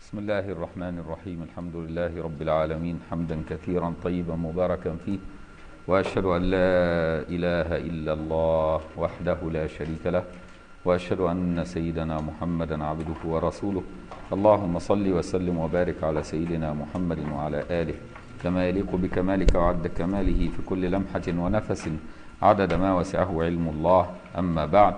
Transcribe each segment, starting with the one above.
بسم الله الرحمن الرحيم الحمد لله رب العالمين حمدا كثيرا طيبا مباركا فيه واشهد ان لا اله الا الله وحده لا شريك له واشهد ان سيدنا محمدا عبده ورسوله اللهم صل وسلم وبارك على سيدنا محمد وعلى اله كما يليق بكمالك وعد كماله في كل لمحه ونفس عدد ما وسعه علم الله اما بعد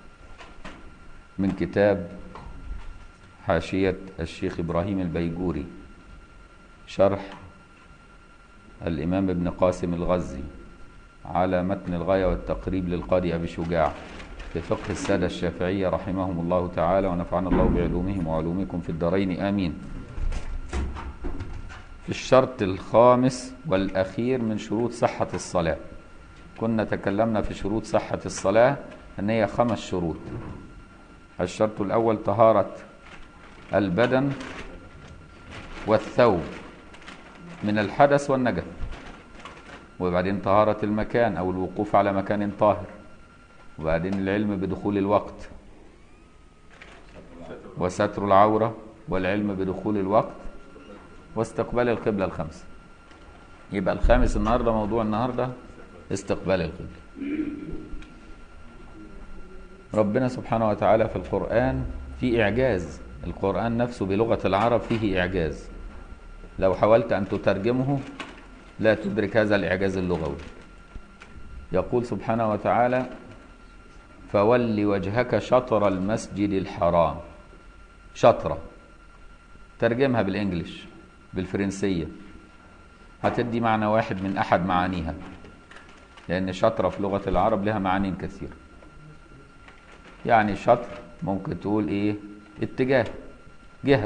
من كتاب حاشية الشيخ إبراهيم البيجوري شرح الإمام ابن قاسم الغزي على متن الغاية والتقريب للقاضي أبي شجاع في فقه السادة الشافعية رحمهم الله تعالى ونفعنا الله بعلومهم وعلومكم في الدارين آمين في الشرط الخامس والأخير من شروط صحة الصلاة كنا تكلمنا في شروط صحة الصلاة أن هي خمس شروط الشرط الأول طهارة البدن والثوب من الحدث والنجس وبعدين طهارة المكان أو الوقوف على مكان طاهر وبعدين العلم بدخول الوقت وستر العورة والعلم بدخول الوقت واستقبال القبلة الخمسة يبقى الخامس النهاردة موضوع النهاردة استقبال القبلة ربنا سبحانه وتعالى في القرآن في إعجاز القرآن نفسه بلغة العرب فيه إعجاز لو حاولت أن تترجمه لا تدرك هذا الإعجاز اللغوي يقول سبحانه وتعالى فول وجهك شطر المسجد الحرام شطرة ترجمها بالإنجليش بالفرنسية هتدي معنى واحد من أحد معانيها لأن شطرة في لغة العرب لها معاني كثيرة يعني شطر ممكن تقول إيه اتجاه جهة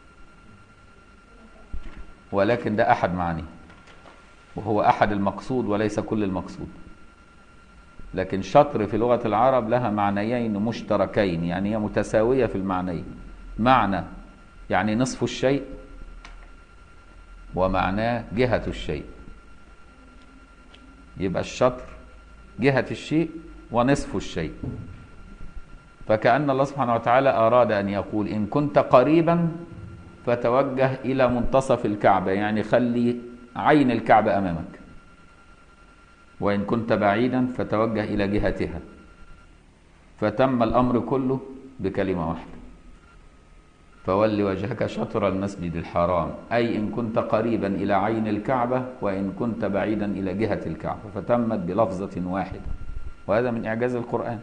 ولكن ده أحد معانيه وهو أحد المقصود وليس كل المقصود لكن شطر في لغة العرب لها معنيين مشتركين يعني هي متساوية في المعنيين معنى يعني نصف الشيء ومعناه جهة الشيء يبقى الشطر جهة الشيء ونصف الشيء فكأن الله سبحانه وتعالى أراد أن يقول إن كنت قريبا فتوجه إلى منتصف الكعبة يعني خلي عين الكعبة أمامك وإن كنت بعيدا فتوجه إلى جهتها فتم الأمر كله بكلمة واحدة فول وجهك شطر المسجد الحرام أي إن كنت قريبا إلى عين الكعبة وإن كنت بعيدا إلى جهة الكعبة فتمت بلفظة واحدة وهذا من إعجاز القرآن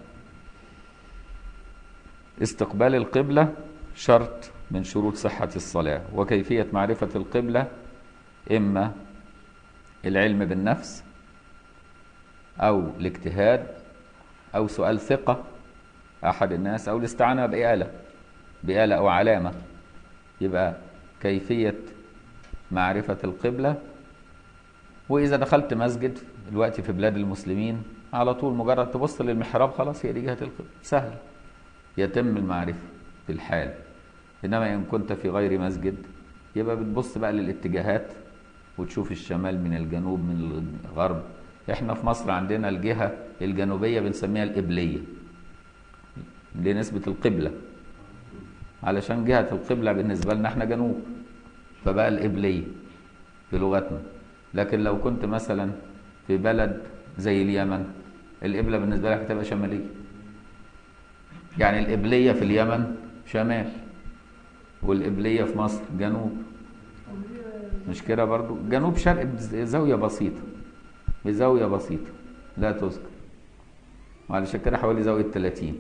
استقبال القبلة شرط من شروط صحة الصلاة وكيفية معرفة القبلة إما العلم بالنفس أو الاجتهاد أو سؤال ثقة أحد الناس أو الاستعانة بآلة بآلة أو علامة يبقى كيفية معرفة القبلة وإذا دخلت مسجد دلوقتي في بلاد المسلمين على طول مجرد تبص للمحراب خلاص هي دي جهة القبلة سهل يتم المعرفة في الحال إنما إن كنت في غير مسجد يبقى بتبص بقى للاتجاهات وتشوف الشمال من الجنوب من الغرب احنا في مصر عندنا الجهة الجنوبية بنسميها القبلية لنسبة القبلة علشان جهة القبلة بالنسبة لنا احنا جنوب فبقى القبلية في لغتنا لكن لو كنت مثلا في بلد زي اليمن القبلة بالنسبة لك هتبقى شمالية يعني القبلية في اليمن شمال والقبلية في مصر جنوب مش كده برضو جنوب شرق بزاوية بسيطة بزاوية بسيطة لا تذكر وعلشان كده حوالي زاوية 30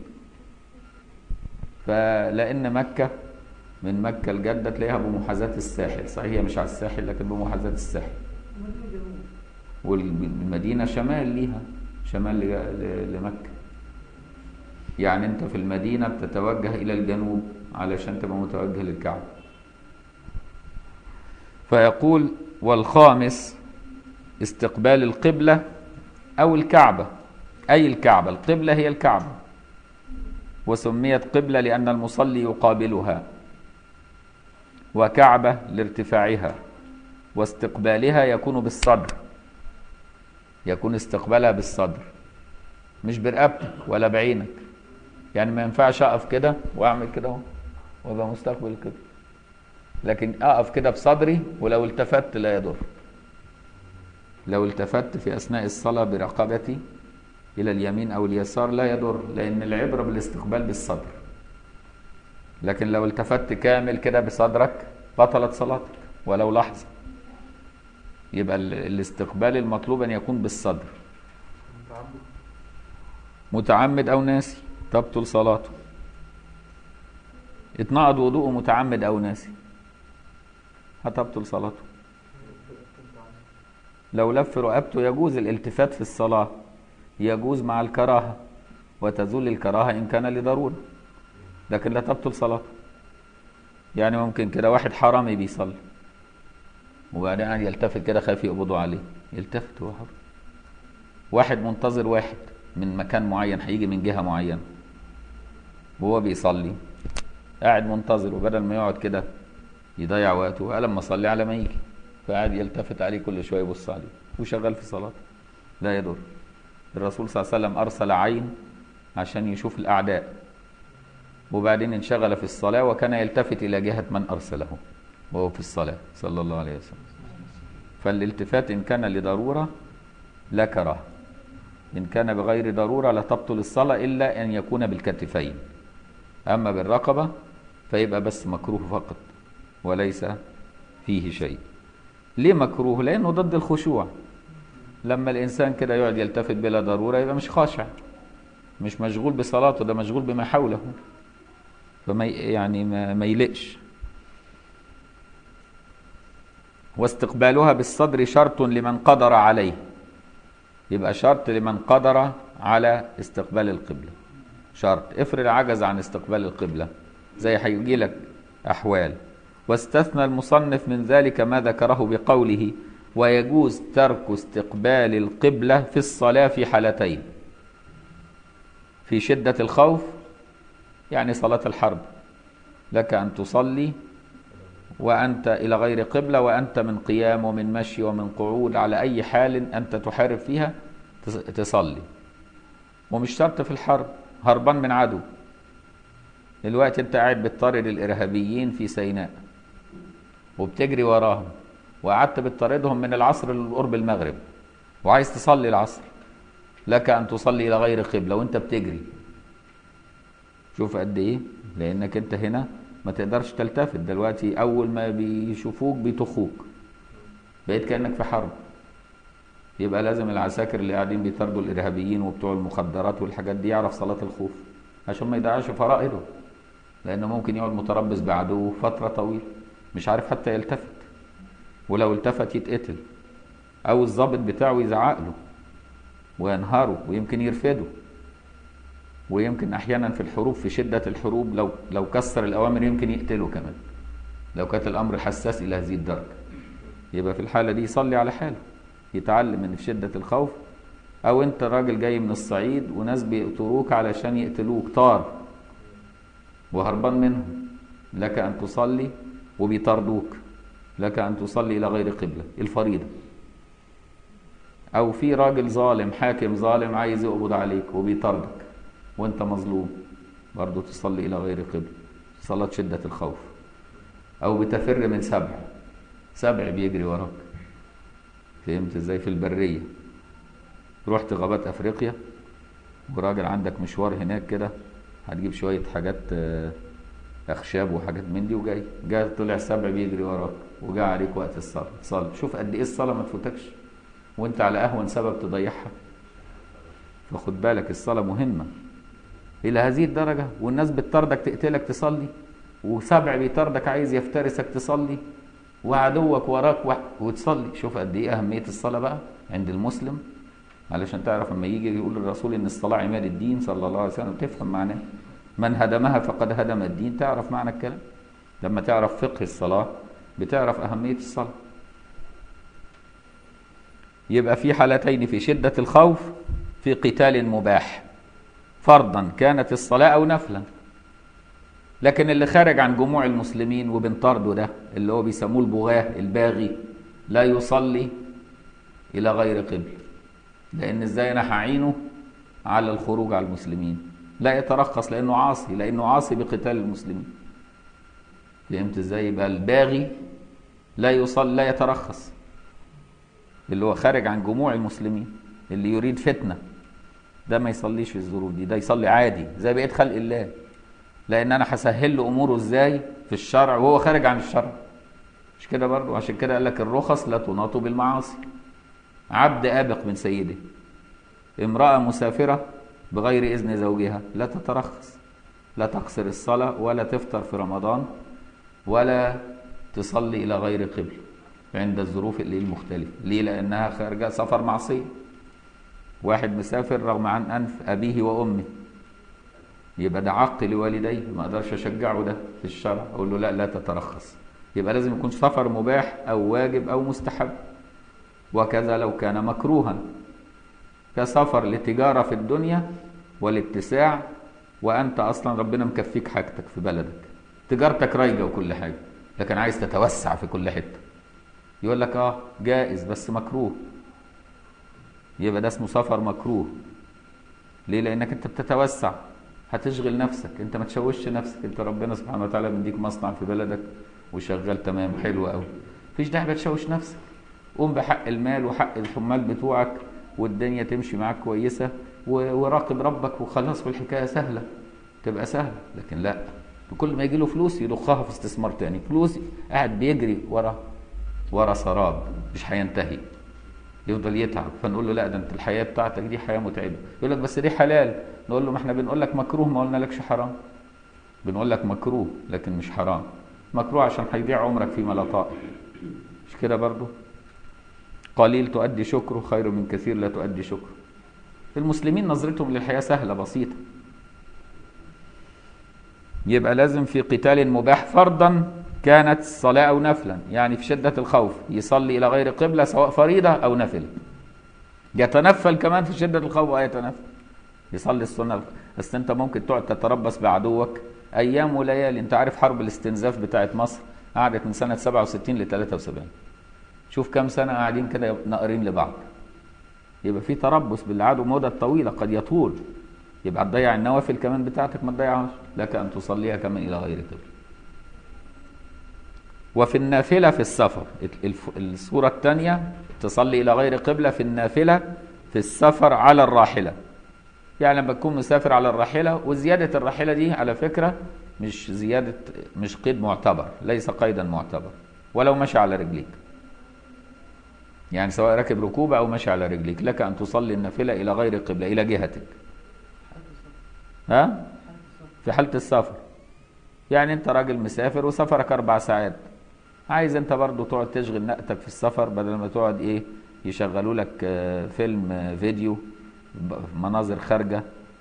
فلأن مكة من مكة لجدة تلاقيها بمحاذاة الساحل صحيح هي مش على الساحل لكن بمحاذاة الساحل والمدينة شمال ليها شمال لمكة يعني انت في المدينة بتتوجه الى الجنوب علشان تبقى متوجه للكعبة فيقول والخامس استقبال القبلة او الكعبة اي الكعبة القبلة هي الكعبة وسميت قبلة لان المصلي يقابلها وكعبة لارتفاعها واستقبالها يكون بالصدر يكون استقبالها بالصدر مش برقبتك ولا بعينك يعني ما ينفعش اقف كده واعمل كده اهو وابقى مستقبل كده لكن اقف كده بصدري ولو التفت لا يضر لو التفت في اثناء الصلاه برقبتي الى اليمين او اليسار لا يضر لان العبره بالاستقبال بالصدر لكن لو التفت كامل كده بصدرك بطلت صلاتك ولو لحظه يبقى ال- الاستقبال المطلوب ان يكون بالصدر متعمد او ناسي تبطل صلاته اتنقض وضوءه متعمد او ناسي هتبطل صلاته لو لف رقبته يجوز الالتفات في الصلاة يجوز مع الكراهة وتزول الكراهة إن كان لضرورة لكن لا تبطل صلاته يعني ممكن كده واحد حرامي بيصلي وبعدين قاعد يلتفت كده خايف يقبضوا عليه يلتفت هو حر واحد منتظر واحد من مكان معين هيجي من جهة معينة وهو بيصلي قاعد منتظر وبدل ما يقعد كده يضيع وقته قال لما اصلي على ما يجي فقعد يلتفت عليه كل شويه يبص عليه وشغال في صلاته لا يضر الرسول صلى الله عليه وسلم ارسل عين عشان يشوف الاعداء وبعدين انشغل في الصلاه وكان يلتفت الى جهه من ارسله وهو في الصلاه صلى الله عليه وسلم فالالتفات ان كان لضروره لا كراهه ان كان بغير ضروره لا تبطل الصلاه الا ان يكون بالكتفين اما بالرقبه فيبقى بس مكروه فقط وليس فيه شيء ليه مكروه لانه ضد الخشوع لما الانسان كده يقعد يلتفت بلا ضروره يبقى مش خاشع مش مشغول بصلاته ده مشغول بما حوله فما ي- يعني ما, ما يلقش واستقبالها بالصدر شرط لمن قدر عليه يبقى شرط لمن قدر على استقبال القبله شرط افرض عجز عن استقبال القبله زي هيجي لك احوال واستثنى المصنف من ذلك ما ذكره بقوله ويجوز ترك استقبال القبلة في الصلاة في حالتين في شدة الخوف يعني صلاة الحرب لك أن تصلي وأنت إلى غير قبلة وأنت من قيام ومن مشي ومن قعود على أي حال أنت تحارب فيها تص- تصلي ومش شرط في الحرب هربان من عدو دلوقتي انت قاعد بتطارد الارهابيين في سيناء وبتجري وراهم وقعدت بتطاردهم من العصر لقرب المغرب وعايز تصلي العصر لك ان تصلي الى غير قبله وانت بتجري شوف قد ايه لانك انت هنا ما تقدرش تلتفت دلوقتي اول ما بيشوفوك بيطخوك بقيت كانك في حرب يبقى لازم العساكر اللي قاعدين بيطاردوا الارهابيين وبتوع المخدرات والحاجات دي يعرف صلاه الخوف عشان ما يضيعش فرائضه لانه ممكن يقعد متربص بعدوه فتره طويله مش عارف حتى يلتفت ولو التفت يتقتل او الضابط بتاعه يزعق له وينهاره ويمكن يرفده ويمكن احيانا في الحروب في شده الحروب لو لو كسر الاوامر يمكن يقتله كمان لو كانت الامر حساس الى هذه الدرجه يبقى في الحاله دي يصلي على حاله يتعلم ان في شده الخوف او انت راجل جاي من الصعيد وناس بيقتلوك علشان يقتلوك طار وهربان منهم لك ان تصلي وبيطاردوك لك ان تصلي الى غير قبله الفريضه او في راجل ظالم حاكم ظالم عايز يقبض عليك وبيطاردك وانت مظلوم برضه تصلي الى غير قبله صلاه شده الخوف او بتفر من سبع سبع بيجري وراك فهمت ازاي في البريه رحت غابات افريقيا وراجل عندك مشوار هناك كده هتجيب شويه حاجات آه، اخشاب وحاجات من دي وجاي جاء طلع سبع بيجري وراك وجاء عليك وقت الصلاه صلي شوف قد ايه الصلاه ما تفوتكش وانت على اهون سبب تضيعها فخد بالك الصلاه مهمه الى هذه الدرجه والناس بتطاردك تقتلك تصلي وسبع بيطاردك عايز يفترسك تصلي وعدوك وراك وح- وتصلي شوف قد ايه اهميه الصلاه بقى عند المسلم علشان تعرف لما يجي يقول الرسول ان الصلاه عماد الدين صلى الله عليه وسلم تفهم معناه من هدمها فقد هدم الدين تعرف معنى الكلام لما تعرف فقه الصلاه بتعرف اهميه الصلاه يبقى في حالتين في شده الخوف في قتال مباح فرضا كانت الصلاه او نفلا لكن اللي خارج عن جموع المسلمين وبنطرده ده اللي هو بيسموه البغاه الباغي لا يصلي الى غير قبل لان ازاي انا هعينه على الخروج على المسلمين لا يترخص لانه عاصي لانه عاصي بقتال المسلمين فهمت ازاي يبقى الباغي لا يصل لا يترخص اللي هو خارج عن جموع المسلمين اللي يريد فتنه ده ما يصليش في الظروف دي ده يصلي عادي زي بقيه خلق الله لان انا هسهل له اموره ازاي في الشرع وهو خارج عن الشرع مش كده برضه عشان كده قال لك الرخص لا تناط بالمعاصي عبد ابق من سيده امراه مسافره بغير اذن زوجها لا تترخص لا تقصر الصلاه ولا تفطر في رمضان ولا تصلي الى غير قبل عند الظروف اللي المختلفه ليه لانها خارجه سفر معصيه واحد مسافر رغم عن انف ابيه وامه يبقى ده عق لوالديه ما اقدرش اشجعه ده في الشرع اقول له لا لا تترخص يبقى لازم يكون سفر مباح او واجب او مستحب وكذا لو كان مكروها كسفر لتجاره في الدنيا والاتساع وانت اصلا ربنا مكفيك حاجتك في بلدك تجارتك رايجه وكل حاجه لكن عايز تتوسع في كل حته يقول لك اه جائز بس مكروه يبقى ده اسمه سفر مكروه ليه لانك انت بتتوسع هتشغل نفسك انت ما تشوشش نفسك انت ربنا سبحانه وتعالى بيديك مصنع في بلدك وشغال تمام حلو قوي مفيش داعي تشوش نفسك قوم بحق المال وحق الحمال بتوعك والدنيا تمشي معاك كويسه وراقب ربك وخلاص والحكايه سهله تبقى سهله لكن لا كل ما يجي له فلوس يضخها في استثمار تاني فلوس قاعد بيجري ورا ورا سراب مش هينتهي يفضل يتعب فنقول له لا ده انت الحياه بتاعتك دي حياه متعبه يقول لك بس دي حلال نقول له ما احنا بنقول لك مكروه ما قلنا لكش حرام بنقول لك مكروه لكن مش حرام مكروه عشان هيضيع عمرك فيما لا طائل مش كده برضه قليل تؤدي شكره خير من كثير لا تؤدي شكره المسلمين نظرتهم للحياه سهله بسيطه يبقى لازم في قتال مباح فرضا كانت الصلاة أو نفلا يعني في شدة الخوف يصلي إلى غير قبلة سواء فريضة أو نفل يتنفل كمان في شدة الخوف ويتنفل يصلي السنة بس أنت ممكن تقعد تتربص بعدوك أيام وليالي أنت عارف حرب الاستنزاف بتاعت مصر قعدت من سنة 67 ل 73 شوف كم سنة قاعدين كده ناقرين لبعض يبقى في تربص بالعدو مدة طويلة قد يطول يبقى تضيع النوافل كمان بتاعتك ما تضيعهاش لك أن تصليها كمان إلى غير قبل وفي النافلة في السفر الصورة الثانية تصلي إلى غير قبلة في النافلة في السفر على الراحلة يعني لما تكون مسافر على الراحلة وزيادة الراحلة دي على فكرة مش زيادة مش قيد معتبر ليس قيدا معتبر ولو مشى على رجليك يعني سواء راكب ركوبة أو مشى على رجليك لك أن تصلي النافلة إلى غير قبلة إلى جهتك ها في حالة السفر يعني أنت راجل مسافر وسفرك أربع ساعات عايز أنت برضو تقعد تشغل نقتك في السفر بدل ما تقعد إيه يشغلوا لك فيلم فيديو مناظر خارجة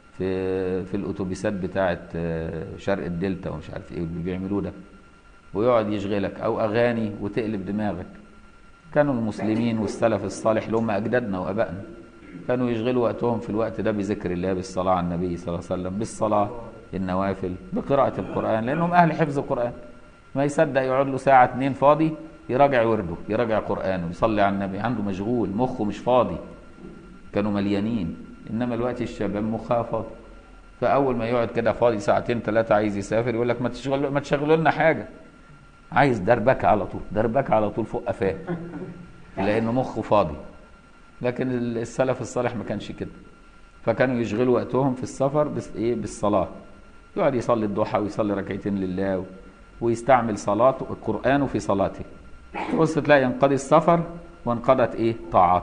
في في الأتوبيسات بتاعة شرق الدلتا ومش عارف إيه اللي بيعملوه ده ويقعد يشغلك أو أغاني وتقلب دماغك كانوا المسلمين والسلف الصالح اللي هم أجدادنا وأبائنا كانوا يشغلوا وقتهم في الوقت ده بذكر الله بالصلاة على النبي صلى الله عليه وسلم بالصلاة النوافل بقراءة القرآن لأنهم أهل حفظ القرآن ما يصدق يقعد له ساعة اتنين فاضي يراجع ورده يراجع قرآن ويصلي على النبي عنده مشغول مخه مش فاضي كانوا مليانين إنما الوقت الشباب مخها فاضي فأول ما يقعد كده فاضي ساعتين ثلاثة عايز يسافر يقول لك ما تشغلوا ما تشغلوا لنا حاجة عايز دربكة على طول دربكة على طول فوق قفاه لأنه مخه فاضي لكن السلف الصالح ما كانش كده فكانوا يشغلوا وقتهم في السفر بس ايه بالصلاه يقعد يصلي الضحى ويصلي ركعتين لله ويستعمل صلاته القران في صلاته تبص تلاقي ينقضي السفر وانقضت ايه طاعات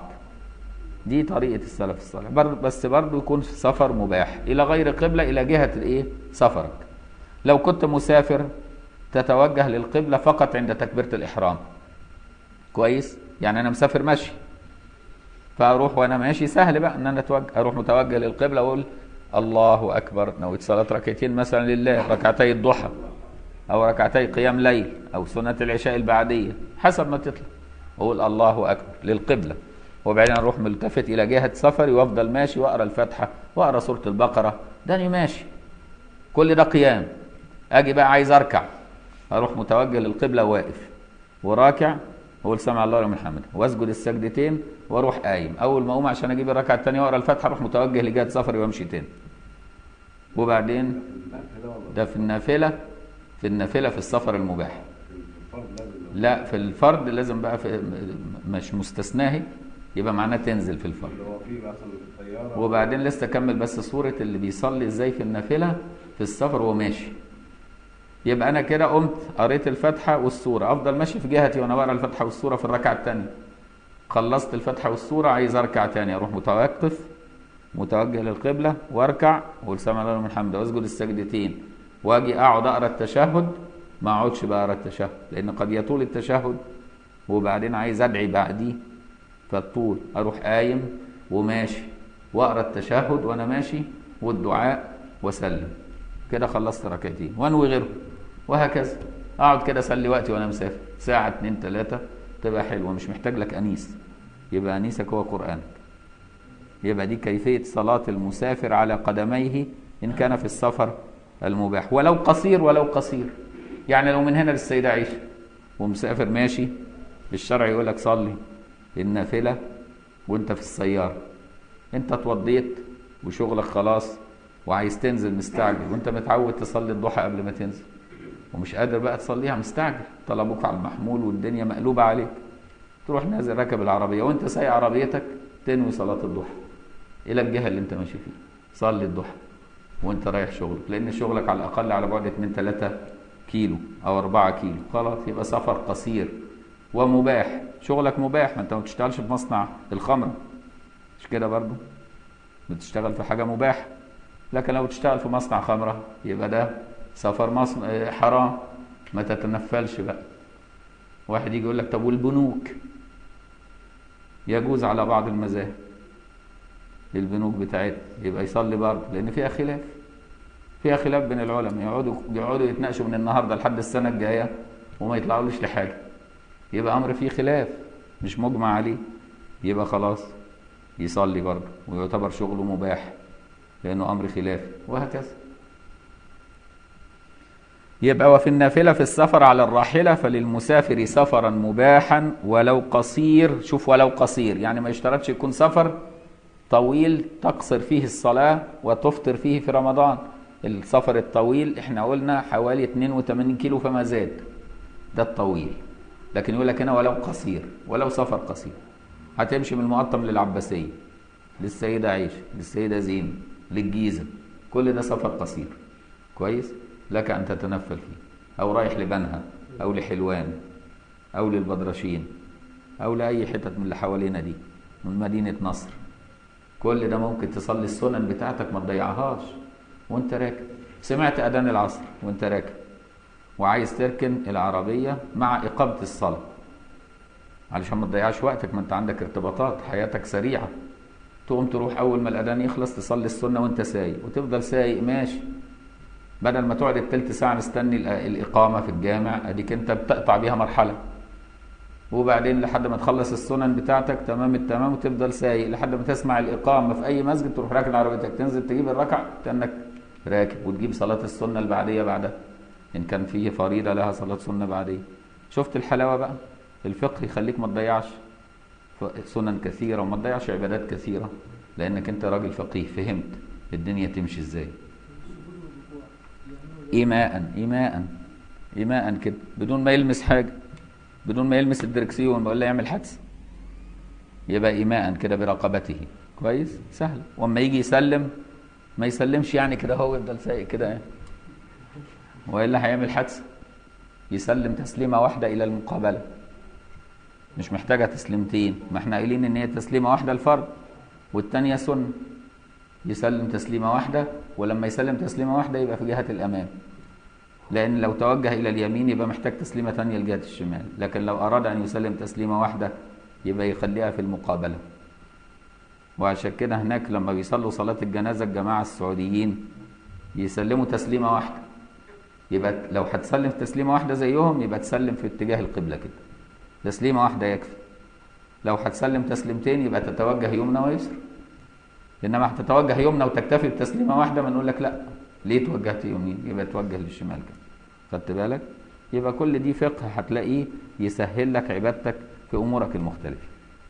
دي طريقه السلف الصالح بس برضه يكون في سفر مباح الى غير قبله الى جهه الايه سفرك لو كنت مسافر تتوجه للقبله فقط عند تكبيره الاحرام كويس يعني انا مسافر مشي فاروح وانا ماشي سهل بقى ان انا اتوجه اروح متوجه للقبله واقول الله اكبر نويت صلاه ركعتين مثلا لله ركعتي الضحى او ركعتي قيام ليل او سنه العشاء البعديه حسب ما تطلع اقول الله اكبر للقبله وبعدين اروح ملتفت الى جهه سفري وافضل ماشي واقرا الفاتحه واقرا سوره البقره داني ماشي كل ده قيام اجي بقى عايز اركع اروح متوجه للقبله واقف وراكع واقول سمع الله لمن حمده واسجد السجدتين واروح قايم اول ما اقوم عشان اجيب الركعه الثانيه واقرا الفاتحه اروح متوجه لجهه سفري وامشي تاني وبعدين ده في النافله في النافلة في السفر المباح الفرد لازم لا في الفرد لازم بقى في مش مستثناه يبقى معناه تنزل في الفرد اللي هو فيه مثلا في الطياره وبعدين لسه كمل بس صورة اللي بيصلي ازاي في النافلة في السفر وهو ماشي يبقى انا كده قمت قريت الفاتحة والسورة افضل ماشي في جهتي وانا بقرا الفاتحة والسورة في الركعة الثانية خلصت الفاتحة والسورة عايز اركع تاني اروح متوقف متوجه للقبلة واركع واقول سمع الله لمن حمده واسجد السجدتين واجي اقعد اقرا التشهد ما اقعدش بقى اقرا التشهد لان قد يطول التشهد وبعدين عايز ادعي بعديه فالطول اروح قايم وماشي واقرا التشهد وانا ماشي والدعاء واسلم كده خلصت ركعتين وانوي غيرهم وهكذا اقعد كده اسلي وقتي وانا مسافر ساعه اتنين تلاته تبقى حلوه مش محتاج لك انيس يبقى انيسك هو قرانك يبقى دي كيفيه صلاه المسافر على قدميه ان كان في السفر المباح ولو قصير ولو قصير يعني لو من هنا للسيده عائشه ومسافر ماشي الشرع يقول لك صلي النافله وانت في السياره انت اتوضيت وشغلك خلاص وعايز تنزل مستعجل وانت متعود تصلي الضحى قبل ما تنزل ومش قادر بقى تصليها مستعجل طلبوك على المحمول والدنيا مقلوبه عليك تروح نازل راكب العربيه وانت سايق عربيتك تنوي صلاه الضحى الى الجهه اللي انت ماشي فيها صلي الضحى وانت رايح شغلك لان شغلك على الاقل على بعد 2 3 كيلو او 4 كيلو خلاص يبقى سفر قصير ومباح شغلك مباح ما انت ما بتشتغلش في مصنع الخمره مش كده برضو بتشتغل في حاجه مباحه لكن لو تشتغل في مصنع خمره يبقى ده سفر مصنع اه، حرام ما تتنفلش بقى واحد يجي يقول لك طب والبنوك يجوز على بعض المذاهب البنوك بتاعتنا يبقى يصلي برضه لان فيها خلاف فيها خلاف بين العلماء يقعدوا يقعدوا يتناقشوا من النهارده لحد السنه الجايه وما يطلعولوش لحاجه يبقى امر فيه خلاف مش مجمع عليه يبقى خلاص يصلي برضه ويعتبر شغله مباح لانه امر خلافي وهكذا يبقى وفي النافلة في السفر على الراحلة فللمسافر سفرا مباحا ولو قصير شوف ولو قصير يعني ما يشترطش يكون سفر طويل تقصر فيه الصلاة وتفطر فيه في رمضان السفر الطويل احنا قلنا حوالي 82 كيلو فما زاد ده الطويل لكن يقول لك هنا ولو قصير ولو سفر قصير هتمشي من المقطم للعباسية للسيدة عائشة للسيدة زينب للجيزة كل ده سفر قصير كويس لك أن تتنفل فيه أو رايح لبنها أو لحلوان أو للبدرشين أو لأي حتة من اللي حوالينا دي من مدينة نصر كل ده ممكن تصلي السنن بتاعتك ما تضيعهاش وانت راكب سمعت أذان العصر وانت راكب وعايز تركن العربية مع إقامة الصلاة علشان ما تضيعش وقتك ما انت عندك ارتباطات حياتك سريعة تقوم تروح أول ما الأذان يخلص تصلي السنة وانت سايق وتفضل سايق ماشي بدل ما تقعد التلت ساعة مستني الأ- الإقامة في الجامع أديك أنت بتقطع بيها مرحلة وبعدين لحد ما تخلص السنن بتاعتك تمام التمام وتفضل سايق لحد ما تسمع الإقامة في أي مسجد تروح راكن عربيتك تنزل تجيب الركعة كأنك راكب وتجيب صلاة السنة البعدية بعدها إن كان فيه فريضة لها صلاة سنة بعدية شفت الحلاوة بقى الفقه يخليك ما تضيعش ف- سنن كثيرة وما تضيعش عبادات كثيرة لأنك أنت راجل فقيه فهمت الدنيا تمشي إزاي إيماء إيماء إيماء كده بدون ما يلمس حاجة بدون ما يلمس الدركسيون ولا يعمل حادثة يبقى إيماء كده برقبته كويس سهل واما يجي يسلم ما يسلمش يعني كده هو يفضل سايق كده يعني والا هيعمل حادثه يسلم تسليمه واحده الى المقابله مش محتاجه تسليمتين ما احنا قايلين ان هي تسليمه واحده الفرد والثانيه سنه يسلم تسليمه واحده ولما يسلم تسليمه واحده يبقى في جهه الامام لان لو توجه الى اليمين يبقى محتاج تسليمه ثانيه لجهه الشمال لكن لو اراد ان يسلم تسليمه واحده يبقى يخليها في المقابله وعشان كده هناك لما بيصلوا صلاه الجنازه الجماعه السعوديين يسلموا تسليمه واحده يبقى لو هتسلم تسليمه واحده زيهم يبقى تسلم في اتجاه القبله كده تسليمه واحده يكفي لو هتسلم تسليمتين يبقى تتوجه يمنى ويسرى انما هتتوجه يمنى وتكتفي بتسليمه واحده بنقول لك لا ليه توجهت يمين يبقى توجه للشمال كده خدت بالك يبقى كل دي فقه هتلاقيه يسهل لك عبادتك في امورك المختلفه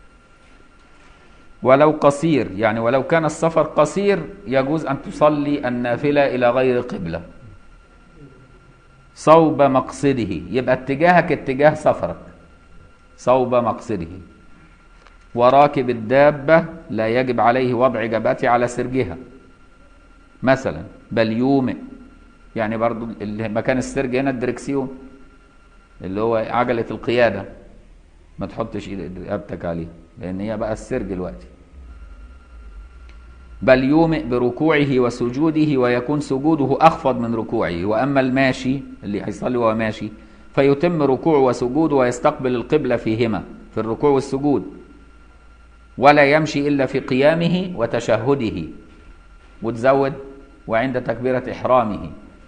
ولو قصير يعني ولو كان السفر قصير يجوز ان تصلي النافله الى غير قبله صوب مقصده يبقى اتجاهك اتجاه سفرك صوب مقصده وراكب الدابة لا يجب عليه وضع جبهته على سرجها مثلا بل يومئ يعني برضو اللي مكان السرج هنا الدركسيون اللي هو عجلة القيادة ما تحطش إيد- رقبتك عليها لأن هي بقى السرج دلوقتي بل يومئ بركوعه وسجوده ويكون سجوده أخفض من ركوعه وأما الماشي اللي هيصلي وهو ماشي فيتم ركوعه وسجوده ويستقبل القبلة فيهما في الركوع والسجود ولا يمشي إلا في قيامه وتشهده وتزود وعند تكبيرة إحرامه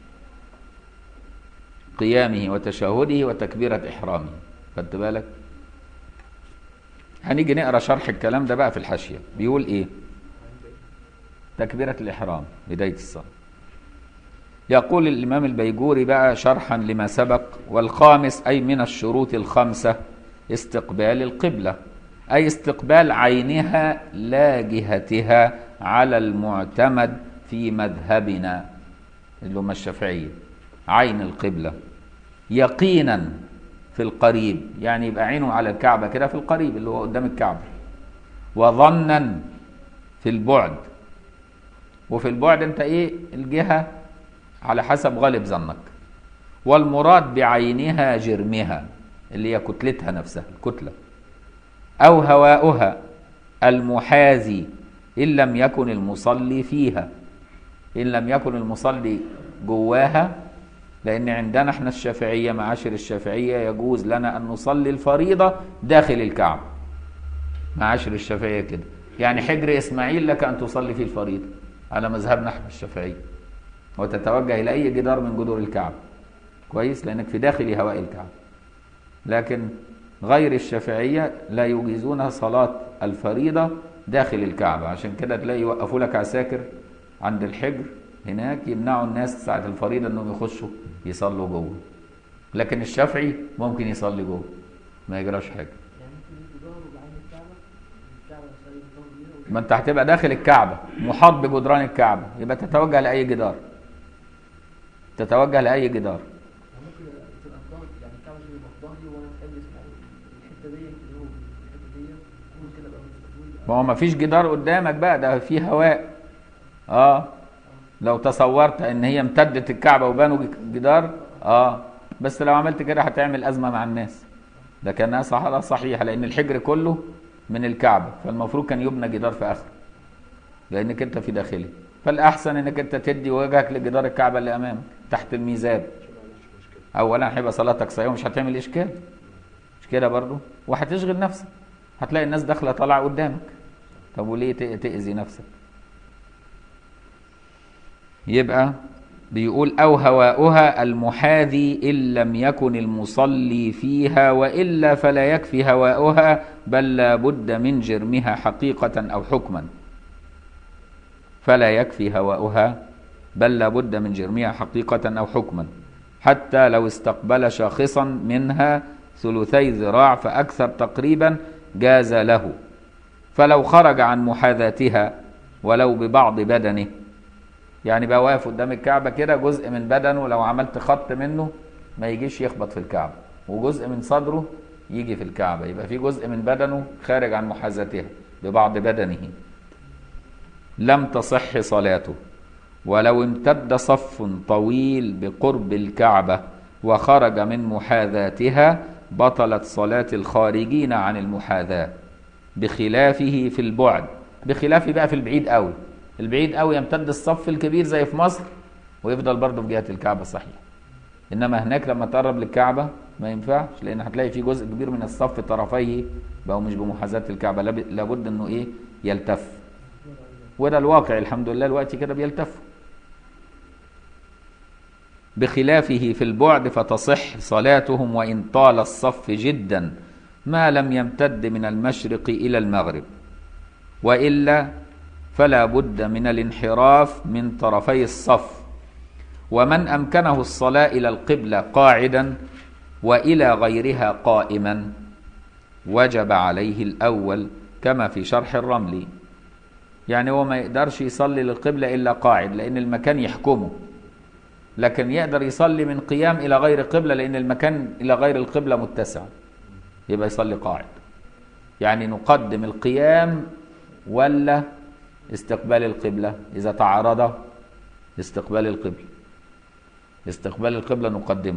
قيامه وتشهده وتكبيرة إحرامه خدت بالك هنيجي نقرا شرح الكلام ده بقى في الحاشية بيقول إيه تكبيرة الإحرام بداية الصلاة يقول الإمام البيجوري بقى شرحا لما سبق والخامس أي من الشروط الخمسة استقبال القبلة أي استقبال عينها لا جهتها على المعتمد في مذهبنا اللي هم الشافعية عين القبلة يقينا في القريب يعني يبقى عينه على الكعبة كده في القريب اللي هو قدام الكعبة وظنا في البعد وفي البعد انت ايه الجهة على حسب غالب ظنك والمراد بعينها جرمها اللي هي كتلتها نفسها الكتلة أو هواؤها المحاذي إن لم يكن المصلي فيها إن لم يكن المصلي جواها لأن عندنا احنا الشافعية معاشر الشافعية يجوز لنا أن نصلي الفريضة داخل الكعبة معاشر الشافعية كده يعني حجر إسماعيل لك أن تصلي فيه الفريضة على مذهبنا احنا الشافعية وتتوجه إلى أي جدار من جدور الكعبة كويس لأنك في داخل هواء الكعبة لكن غير الشافعية لا يجيزون صلاة الفريضة داخل الكعبة عشان كده تلاقي يوقفوا لك عساكر عند الحجر هناك يمنعوا الناس ساعة الفريضة انهم يخشوا يصلوا جوه لكن الشافعي ممكن يصلي جوه ما يجراش حاجة يعني ممكن يجدار بعين الكعبة الكعبة يصلي بالظهر بيها ما انت هتبقى داخل الكعبة محاط بجدران الكعبة يبقى تتوجه لأي جدار تتوجه لأي جدار ممكن تبقى الظهر يعني الكعبة تبقى في ظهري وانا في حجر اسماعيل الحتة دي اللي هو الحتة دي تكون كده بقى مستقبل ما هو ما فيش جدار قدامك بقى ده في هواء اه لو تصورت ان هي امتدت الكعبة وبنوا جدار اه بس لو عملت كده هتعمل أزمة مع الناس ده كانها صح صحيحة لأن الحجر كله من الكعبة فالمفروض كان يبنى جدار في آخره لأنك أنت في داخله فالأحسن إنك أنت تدي وجهك لجدار الكعبة اللي أمامك تحت الميزاب أولا هيبقى صلاتك صحيحة ومش هتعمل إشكال مش كده برضو وهتشغل نفسك هتلاقي الناس داخلة طالعة قدامك طب وليه ت- تأذي نفسك يبقى بيقول أو هواؤها المحاذي إن لم يكن المصلي فيها وإلا فلا يكفي هواؤها بل لا بد من جرمها حقيقة أو حكما فلا يكفي هواؤها بل لا بد من جرمها حقيقة أو حكما حتى لو استقبل شاخصا منها ثلثي ذراع فأكثر تقريبا جاز له فلو خرج عن محاذاتها ولو ببعض بدنه يعني بقى واقف قدام الكعبة كده جزء من بدنه لو عملت خط منه ما يجيش يخبط في الكعبة وجزء من صدره يجي في الكعبة يبقى في جزء من بدنه خارج عن محاذاتها ببعض بدنه لم تصح صلاته ولو امتد صف طويل بقرب الكعبة وخرج من محاذاتها بطلت صلاة الخارجين عن المحاذاة بخلافه في البعد بخلافه بقى في البعيد قوي البعيد قوي يمتد الصف الكبير زي في مصر ويفضل برضه في جهة الكعبة صحيح انما هناك لما تقرب للكعبة ما ينفعش لان هتلاقي في جزء كبير من الصف طرفيه بقوا مش بمحاذاة الكعبة لاب- لابد انه ايه يلتف وده الواقع الحمد لله الوقت كده بيلتفوا بخلافه في البعد فتصح صلاتهم وإن طال الصف جدا ما لم يمتد من المشرق إلى المغرب وإلا فلا بد من الانحراف من طرفي الصف ومن أمكنه الصلاة إلى القبلة قاعدا وإلى غيرها قائما وجب عليه الأول كما في شرح الرملي يعني هو ما يقدرش يصلي للقبلة إلا قاعد لأن المكان يحكمه لكن يقدر يصلي من قيام الى غير قبله لان المكان الى غير القبله متسع يبقى يصلي قاعد يعني نقدم القيام ولا استقبال القبله اذا تعارض استقبال القبله استقبال القبله نقدمه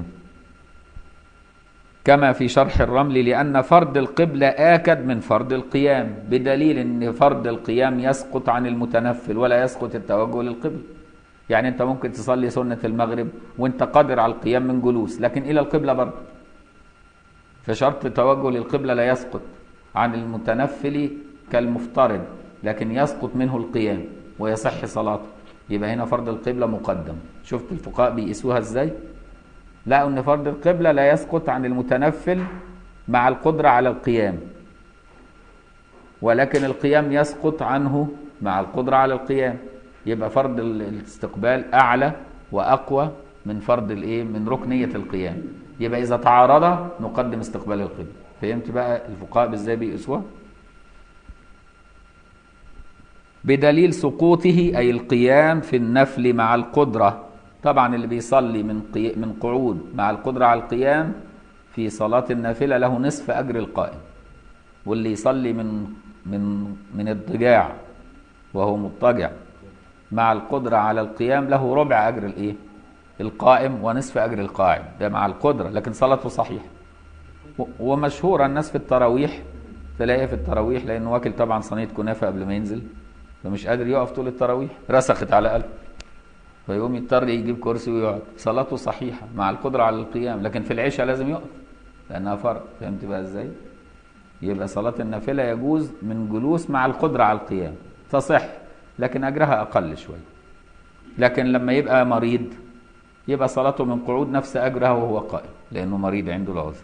كما في شرح الرمل لأن فرض القبلة آكد من فرض القيام بدليل أن فرض القيام يسقط عن المتنفل ولا يسقط التوجه للقبلة يعني أنت ممكن تصلي سنة المغرب وأنت قادر على القيام من جلوس لكن إلى القبلة برضه فشرط التوجه للقبلة لا يسقط عن المتنفل كالمفترض لكن يسقط منه القيام ويصح صلاته يبقى هنا فرض القبلة مقدم شفت الفقهاء بيقيسوها ازاي لقوا ان فرض القبلة لا يسقط عن المتنفل مع القدرة على القيام ولكن القيام يسقط عنه مع القدرة على القيام يبقى فرض ال- الاستقبال أعلى وأقوى من فرض الإيه من ركنية القيام يبقى إذا تعارض نقدم استقبال القبلة فهمت بقى الفقهاء ازاي بيقيسوها بدليل سقوطه أي القيام في النفل مع القدرة طبعا اللي بيصلي من قي... من قعود مع القدرة على القيام في صلاة النافلة له نصف أجر القائم واللي يصلي من من من الضجاع وهو مضطجع مع القدرة على القيام له ربع أجر الإيه؟ القائم ونصف أجر القاعد ده مع القدرة لكن صلاته صحيحة و- ومشهورة الناس في التراويح تلاقيه في التراويح لأنه واكل طبعا صينية كنافة قبل ما ينزل فمش قادر يقف طول التراويح رسخت على قلبه فيقوم يضطر يجيب كرسي ويقعد صلاته صحيحة مع القدرة على القيام لكن في العشاء لازم يقف لأنها فرض فهمت بقى ازاي؟ يبقى صلاة النافلة يجوز من جلوس مع القدرة على القيام تصح لكن أجرها أقل شوية لكن لما يبقى مريض يبقى صلاته من قعود نفس أجرها وهو قائم لأنه مريض عنده العذر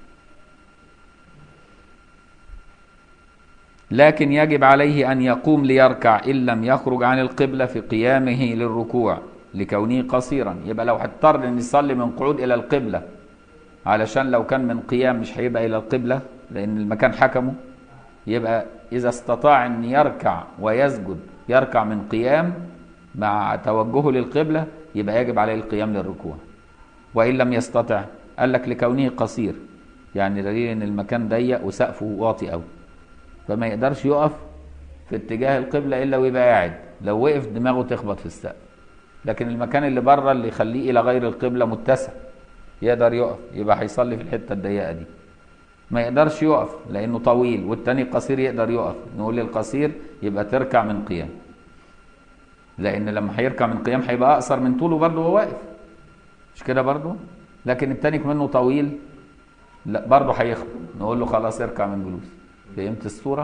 لكن يجب عليه أن يقوم ليركع إن لم يخرج عن القبلة في قيامه للركوع لكونه قصيرا يبقى لو هضطر أن يصلي من قعود إلى القبلة علشان لو كان من قيام مش هيبقى إلى القبلة لأن المكان حكمه يبقى إذا استطاع أن يركع ويسجد يركع من قيام مع توجهه للقبلة يبقى يجب عليه القيام للركوع وإن لم يستطع قال لك لكونه قصير يعني دليل أن المكان ضيق وسقفه واطي أوي فما يقدرش يقف في اتجاه القبلة إلا ويبقى قاعد لو وقف دماغه تخبط في السقف لكن المكان اللي بره اللي يخليه إلى غير القبلة متسع يقدر يقف يبقى هيصلي في الحتة الضيقة دي ما يقدرش يقف لأنه طويل والتاني قصير يقدر يقف نقول للقصير يبقى تركع من قيام لأن لما هيركع من قيام هيبقى أقصر من طوله برضه وهو واقف مش كده برضه لكن التاني منه طويل لا برضه هيخبط نقول له خلاص اركع من جلوس فهمت الصورة؟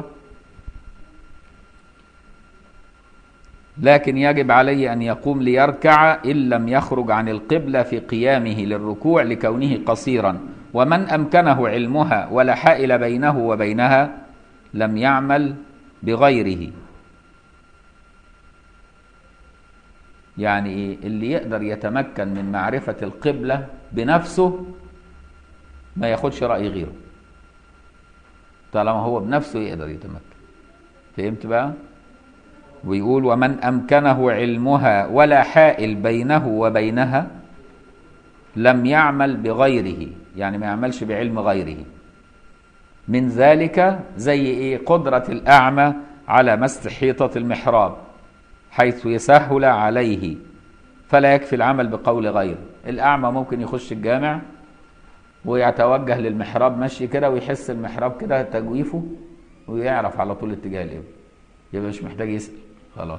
لكن يجب عليه أن يقوم ليركع إن لم يخرج عن القبلة في قيامه للركوع لكونه قصيرا ومن أمكنه علمها ولا حائل بينه وبينها لم يعمل بغيره يعني إيه؟ اللي يقدر يتمكن من معرفة القبلة بنفسه ما ياخدش رأي غيره طالما هو بنفسه يقدر يتمكن فهمت بقى ويقول ومن أمكنه علمها ولا حائل بينه وبينها لم يعمل بغيره يعني ما يعملش بعلم غيره من ذلك زي ايه قدرة الأعمى على مس حيطة المحراب حيث يسهل عليه فلا يكفي العمل بقول غيره الأعمى ممكن يخش الجامع ويتوجه للمحراب مشي كده ويحس المحراب كده تجويفه ويعرف على طول اتجاه القبلة يبقى مش محتاج يسأل خلاص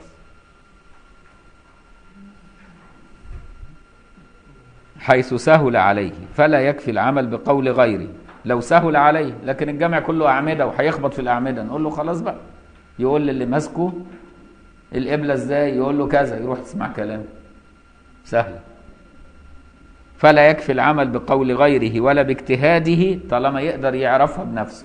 حيث سهل عليه فلا يكفي العمل بقول غيره لو سهل عليه لكن الجامع كله أعمدة وهيخبط في الأعمدة نقول له خلاص بقى يقول للي ماسكه القبلة ازاي يقول له كذا يروح يسمع كلام سهل فلا يكفي العمل بقول غيره ولا باجتهاده طالما يقدر يعرفها بنفسه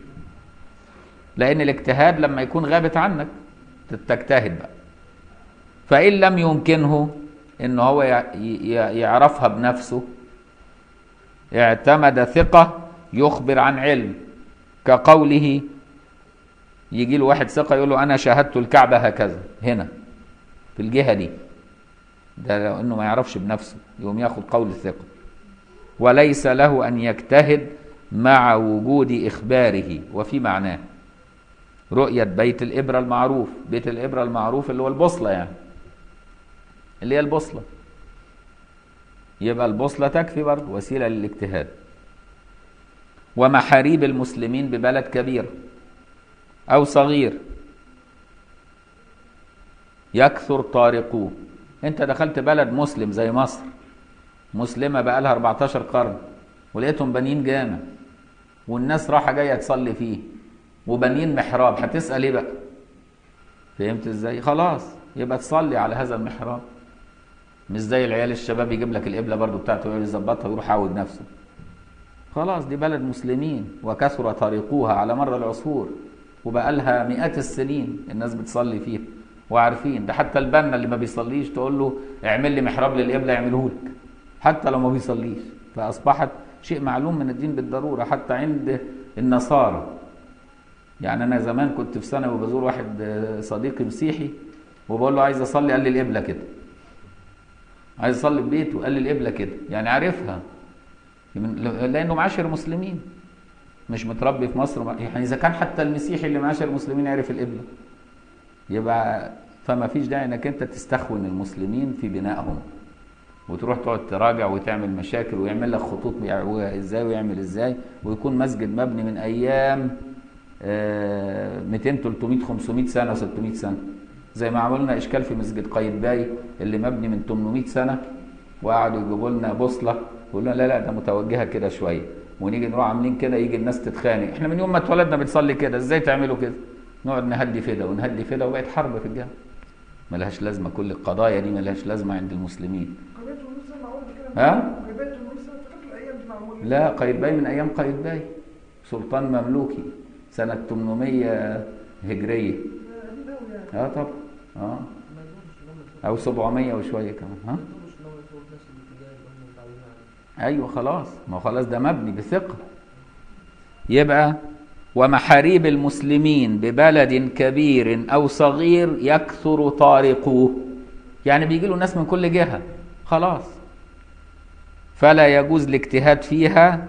لأن الاجتهاد لما يكون غابت عنك تجتهد بقى فإن لم يمكنه إن هو يعرفها بنفسه اعتمد ثقة يخبر عن علم كقوله يجي له واحد ثقة يقول له أنا شاهدت الكعبة هكذا هنا في الجهة دي ده لو انه ما يعرفش بنفسه يقوم ياخد قول الثقة وليس له ان يجتهد مع وجود اخباره وفي معناه رؤية بيت الإبرة المعروف بيت الإبرة المعروف اللي هو البوصلة يعني اللي هي البوصلة يبقى البوصلة تكفي برضه وسيلة للاجتهاد ومحاريب المسلمين ببلد كبير أو صغير يكثر طارقوه انت دخلت بلد مسلم زي مصر مسلمة بقى لها 14 قرن ولقيتهم بانيين جامع والناس راحة جاية تصلي فيه وبانيين محراب هتسأل ايه بقى فهمت ازاي خلاص يبقى تصلي على هذا المحراب مش زي العيال الشباب يجيب لك القبله برضو بتاعته ويقعد يظبطها ويروح عاود نفسه خلاص دي بلد مسلمين وكثر طريقوها على مر العصور وبقى لها مئات السنين الناس بتصلي فيها وعارفين ده حتى البنا اللي ما بيصليش تقول له اعمل لي محراب للقبله يعمله لك حتى لو ما بيصليش فاصبحت شيء معلوم من الدين بالضروره حتى عند النصارى يعني انا زمان كنت في ثانوي بزور واحد صديقي مسيحي وبقول له عايز اصلي قال لي القبله كده عايز اصلي في بيته قال لي القبله كده يعني عارفها لانه معاشر مسلمين مش متربي في مصر يعني اذا كان حتى المسيحي اللي معاشر المسلمين يعرف القبله يبقى فما فيش داعي انك انت تستخون المسلمين في بنائهم وتروح تقعد تراجع وتعمل مشاكل ويعمل لك خطوط ازاي ويعمل ازاي ويكون مسجد مبني من ايام 200 300 500 سنه 600 سنه زي ما عملنا اشكال في مسجد قايتباي اللي مبني من 800 سنه وقعدوا يجيبوا لنا بوصله يقولوا لا لا ده متوجهه كده شويه ونيجي نروح عاملين كده يجي الناس تتخانق احنا من يوم ما اتولدنا بنصلي كده ازاي تعملوا كده نقعد نهدي فدا ونهدي فدا وبقت حرب في الجامع ملهاش لازمه كل القضايا دي ملهاش لازمه عند المسلمين ها لا قايتباي من ايام قايتباي سلطان مملوكي سنه 800 هجريه اه طبعا اه او 700 وشويه كمان ها ايوه خلاص ما هو خلاص ده مبني بثقه يبقى ومحاريب المسلمين ببلد كبير او صغير يكثر طارقوه يعني بيجي له ناس من كل جهه خلاص فلا يجوز الاجتهاد فيها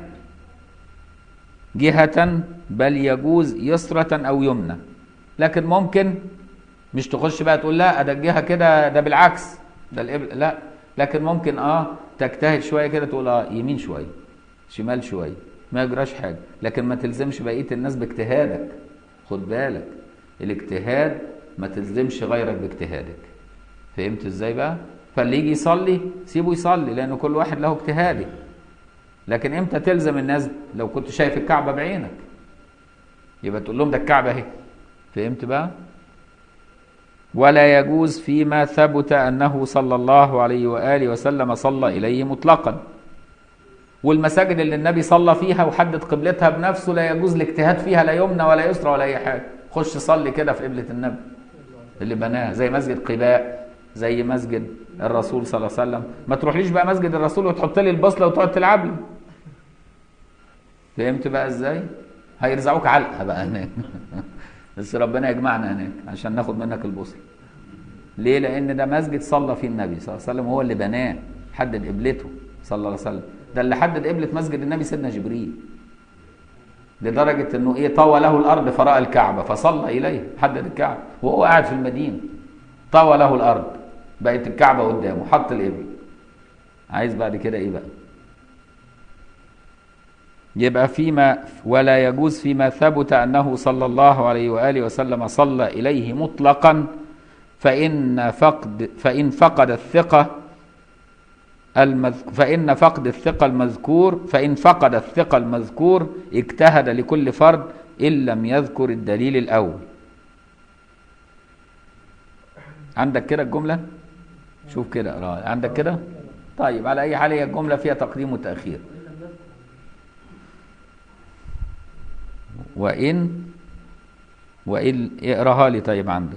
جهة بل يجوز يسرة أو يمنى لكن ممكن مش تخش بقى تقول لا ده الجهة كده ده بالعكس ده الإبل لا لكن ممكن اه تجتهد شوية كده تقول اه يمين شوية شمال شوية ما يجراش حاجة لكن ما تلزمش بقية الناس باجتهادك خد بالك الاجتهاد ما تلزمش غيرك باجتهادك فهمت ازاي بقى فاللي يجي يصلي سيبه يصلي لأن كل واحد له اجتهاده لكن امتى تلزم الناس لو كنت شايف الكعبة بعينك يبقى تقول لهم ده الكعبة اهي فهمت بقى ولا يجوز فيما ثبت أنه صلى الله عليه وآله وسلم صلى إليه مطلقا والمساجد اللي النبي صلى فيها وحدد قبلتها بنفسه لا يجوز الاجتهاد فيها لا يمنى ولا يسرى ولا أي حاجة خش صلي كده في قبلة النبي اللي بناها زي مسجد قباء زي مسجد الرسول صلى الله عليه وسلم ما تروحليش بقى مسجد الرسول وتحط لي البصله وتقعد تلعب لي فهمت بقى ازاي هيرزعوك علقه بقى هناك بس ربنا يجمعنا هناك عشان ناخد منك البصره ليه لان ده مسجد صلى فيه النبي صلى الله عليه وسلم هو اللي بناه حدد قبلته صلى الله عليه وسلم ده اللي حدد قبله مسجد النبي سيدنا جبريل لدرجه انه ايه طوى له الارض فراى الكعبه فصلى اليه حدد الكعبه وهو قاعد في المدينه طوى له الارض بقت الكعبه قدامه حط القبله عايز بعد كده ايه بقى يبقى فيما ولا يجوز فيما ثبت انه صلى الله عليه واله وسلم صلى اليه مطلقا فان فقد فان فقد الثقه المذ... فإن فقد الثقة المذكور فإن فقد الثقة المذكور اجتهد لكل فرد إن لم يذكر الدليل الأول عندك كده الجملة شوف كده اقراها عندك كده طيب على أي حال هي الجملة فيها تقديم وتأخير وإن وإن اقراها لي طيب عندك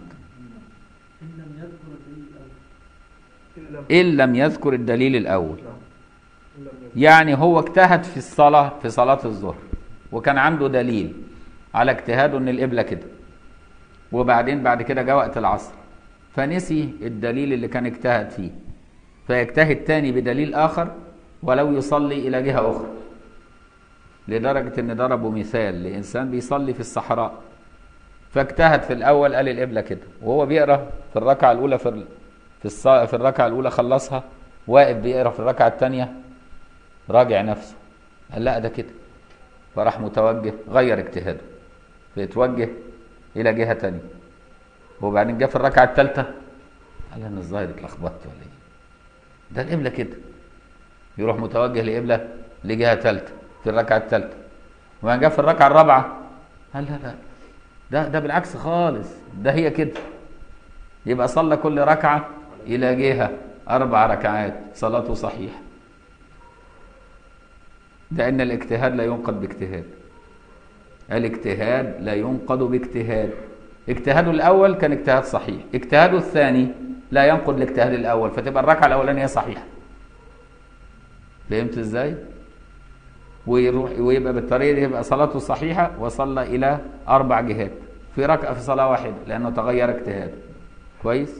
إن لم يذكر الدليل الأول يعني هو اجتهد في الصلاة في صلاة الظهر وكان عنده دليل على اجتهاده ان القبلة كده وبعدين بعد كده جاء وقت العصر فنسي الدليل اللي كان اجتهد فيه فيجتهد تاني بدليل آخر ولو يصلي إلى جهة أخرى لدرجة إن ضربوا مثال لإنسان بيصلي في الصحراء فاجتهد في الأول قال القبلة كده وهو بيقرأ في الركعة الأولى في ال- في الص... في الركعة الأولى خلصها واقف بيقرأ في الركعة الثانية راجع نفسه قال لا ده كده فراح متوجه غير اجتهاده بيتوجه إلى جهة تانية وبعدين جه في الركعة الثالثة قال أنا الظاهر اتلخبطت ولا إيه ده القبلة كده يروح متوجه لقبلة لجهة ثالثة في الركعة الثالثة وبعدين جه في الركعة الرابعة قال لا لا ده ده بالعكس خالص ده هي كده يبقى صلى كل ركعة إلى جهة أربع ركعات صلاته صحيحة لأن الاجتهاد لا ينقض باجتهاد الاجتهاد لا ينقض باجتهاد اجتهاده الأول كان اجتهاد صحيح اجتهاده الثاني لا ينقض الاجتهاد الأول فتبقى الركعة الأولانية صحيحة فهمت ازاي؟ ويروح ويبقى بالطريقه دي يبقى صلاته صحيحه وصلى الى اربع جهات في ركعه في صلاه واحده لانه تغير اجتهاده كويس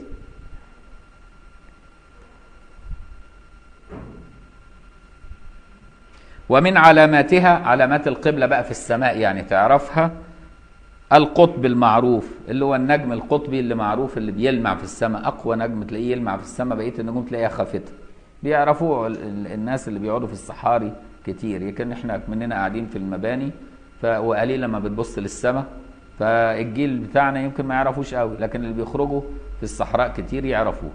ومن علاماتها علامات القبلة بقى في السماء يعني تعرفها القطب المعروف اللي هو النجم القطبي اللي معروف اللي بيلمع في السماء أقوى نجم تلاقيه يلمع في السماء بقية النجوم تلاقيها خافتة بيعرفوه ال- ال- الناس اللي بيقعدوا في الصحاري كتير يمكن احنا مننا قاعدين في المباني ف... وقليل لما بتبص للسماء فالجيل بتاعنا يمكن ما يعرفوش قوي لكن اللي بيخرجوا في الصحراء كتير يعرفوه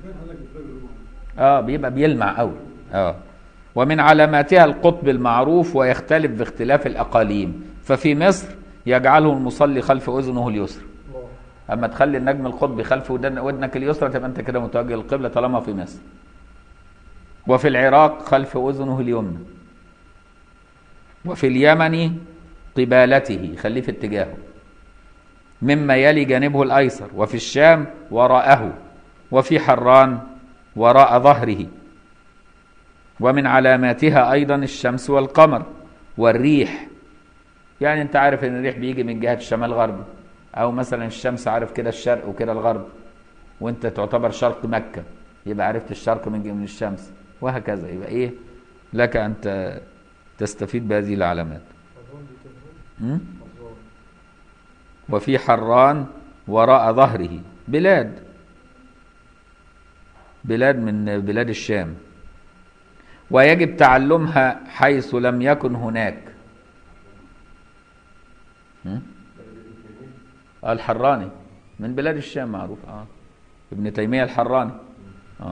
اه بيبقى بيلمع قوي اه ومن علاماتها القطب المعروف ويختلف باختلاف الاقاليم ففي مصر يجعله المصلي خلف اذنه اليسرى الله اما تخلي النجم القطبي خلف ودن- ودنك اليسرى تبقى انت كده متوجه للقبله طالما في مصر وفي العراق خلف اذنه اليمنى وفي اليمن قبالته خليه في اتجاهه مما يلي جانبه الايسر وفي الشام وراءه وفي حران وراء ظهره ومن علاماتها ايضا الشمس والقمر والريح يعني انت عارف ان الريح بيجي من جهه الشمال غربي او مثلا الشمس عارف كده الشرق وكده الغرب وانت تعتبر شرق مكه يبقى عرفت الشرق من من الشمس وهكذا يبقى ايه لك ان ت- تستفيد بهذه العلامات أظن دي كده م? أظن وفي حران وراء ظهره بلاد بلاد من بلاد الشام ويجب تعلمها حيث لم يكن هناك م? آه الحراني من بلاد الشام معروف اه ابن تيمية الحراني اه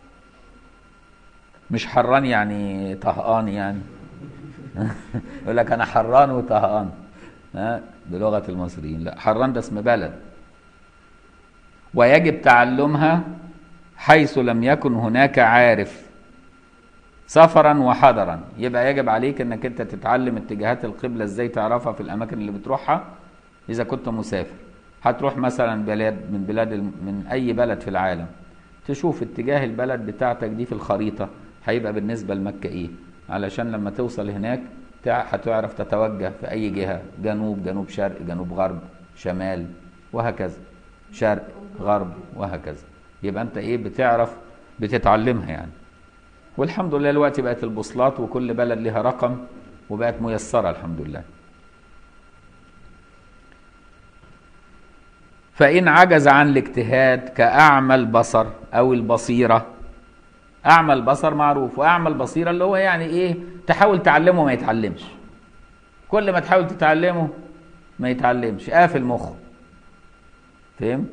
مش حران يعني طهقان يعني يقول لك انا حران وطهقان ها بلغة المصريين لا حران ده اسم بلد ويجب تعلمها حيث لم يكن هناك عارف سفرا وحضرا يبقى يجب عليك انك انت تتعلم اتجاهات القبلة ازاي تعرفها في الاماكن اللي بتروحها اذا كنت مسافر هتروح مثلا بلاد من بلاد الم- من اي بلد في العالم تشوف اتجاه البلد بتاعتك دي في الخريطة هيبقى بالنسبة لمكة ايه علشان لما توصل هناك تع- هتعرف تتوجه في اي جهة جنوب جنوب شرق جنوب غرب شمال وهكذا شرق غرب وهكذا يبقى انت ايه بتعرف بتتعلمها يعني والحمد لله دلوقتي بقت البوصلات وكل بلد لها رقم وبقت ميسرة الحمد لله فإن عجز عن الاجتهاد كأعمى البصر أو البصيرة أعمى البصر معروف وأعمى البصيرة اللي هو يعني إيه تحاول تعلمه ما يتعلمش كل ما تحاول تتعلمه ما يتعلمش قافل مخه فهم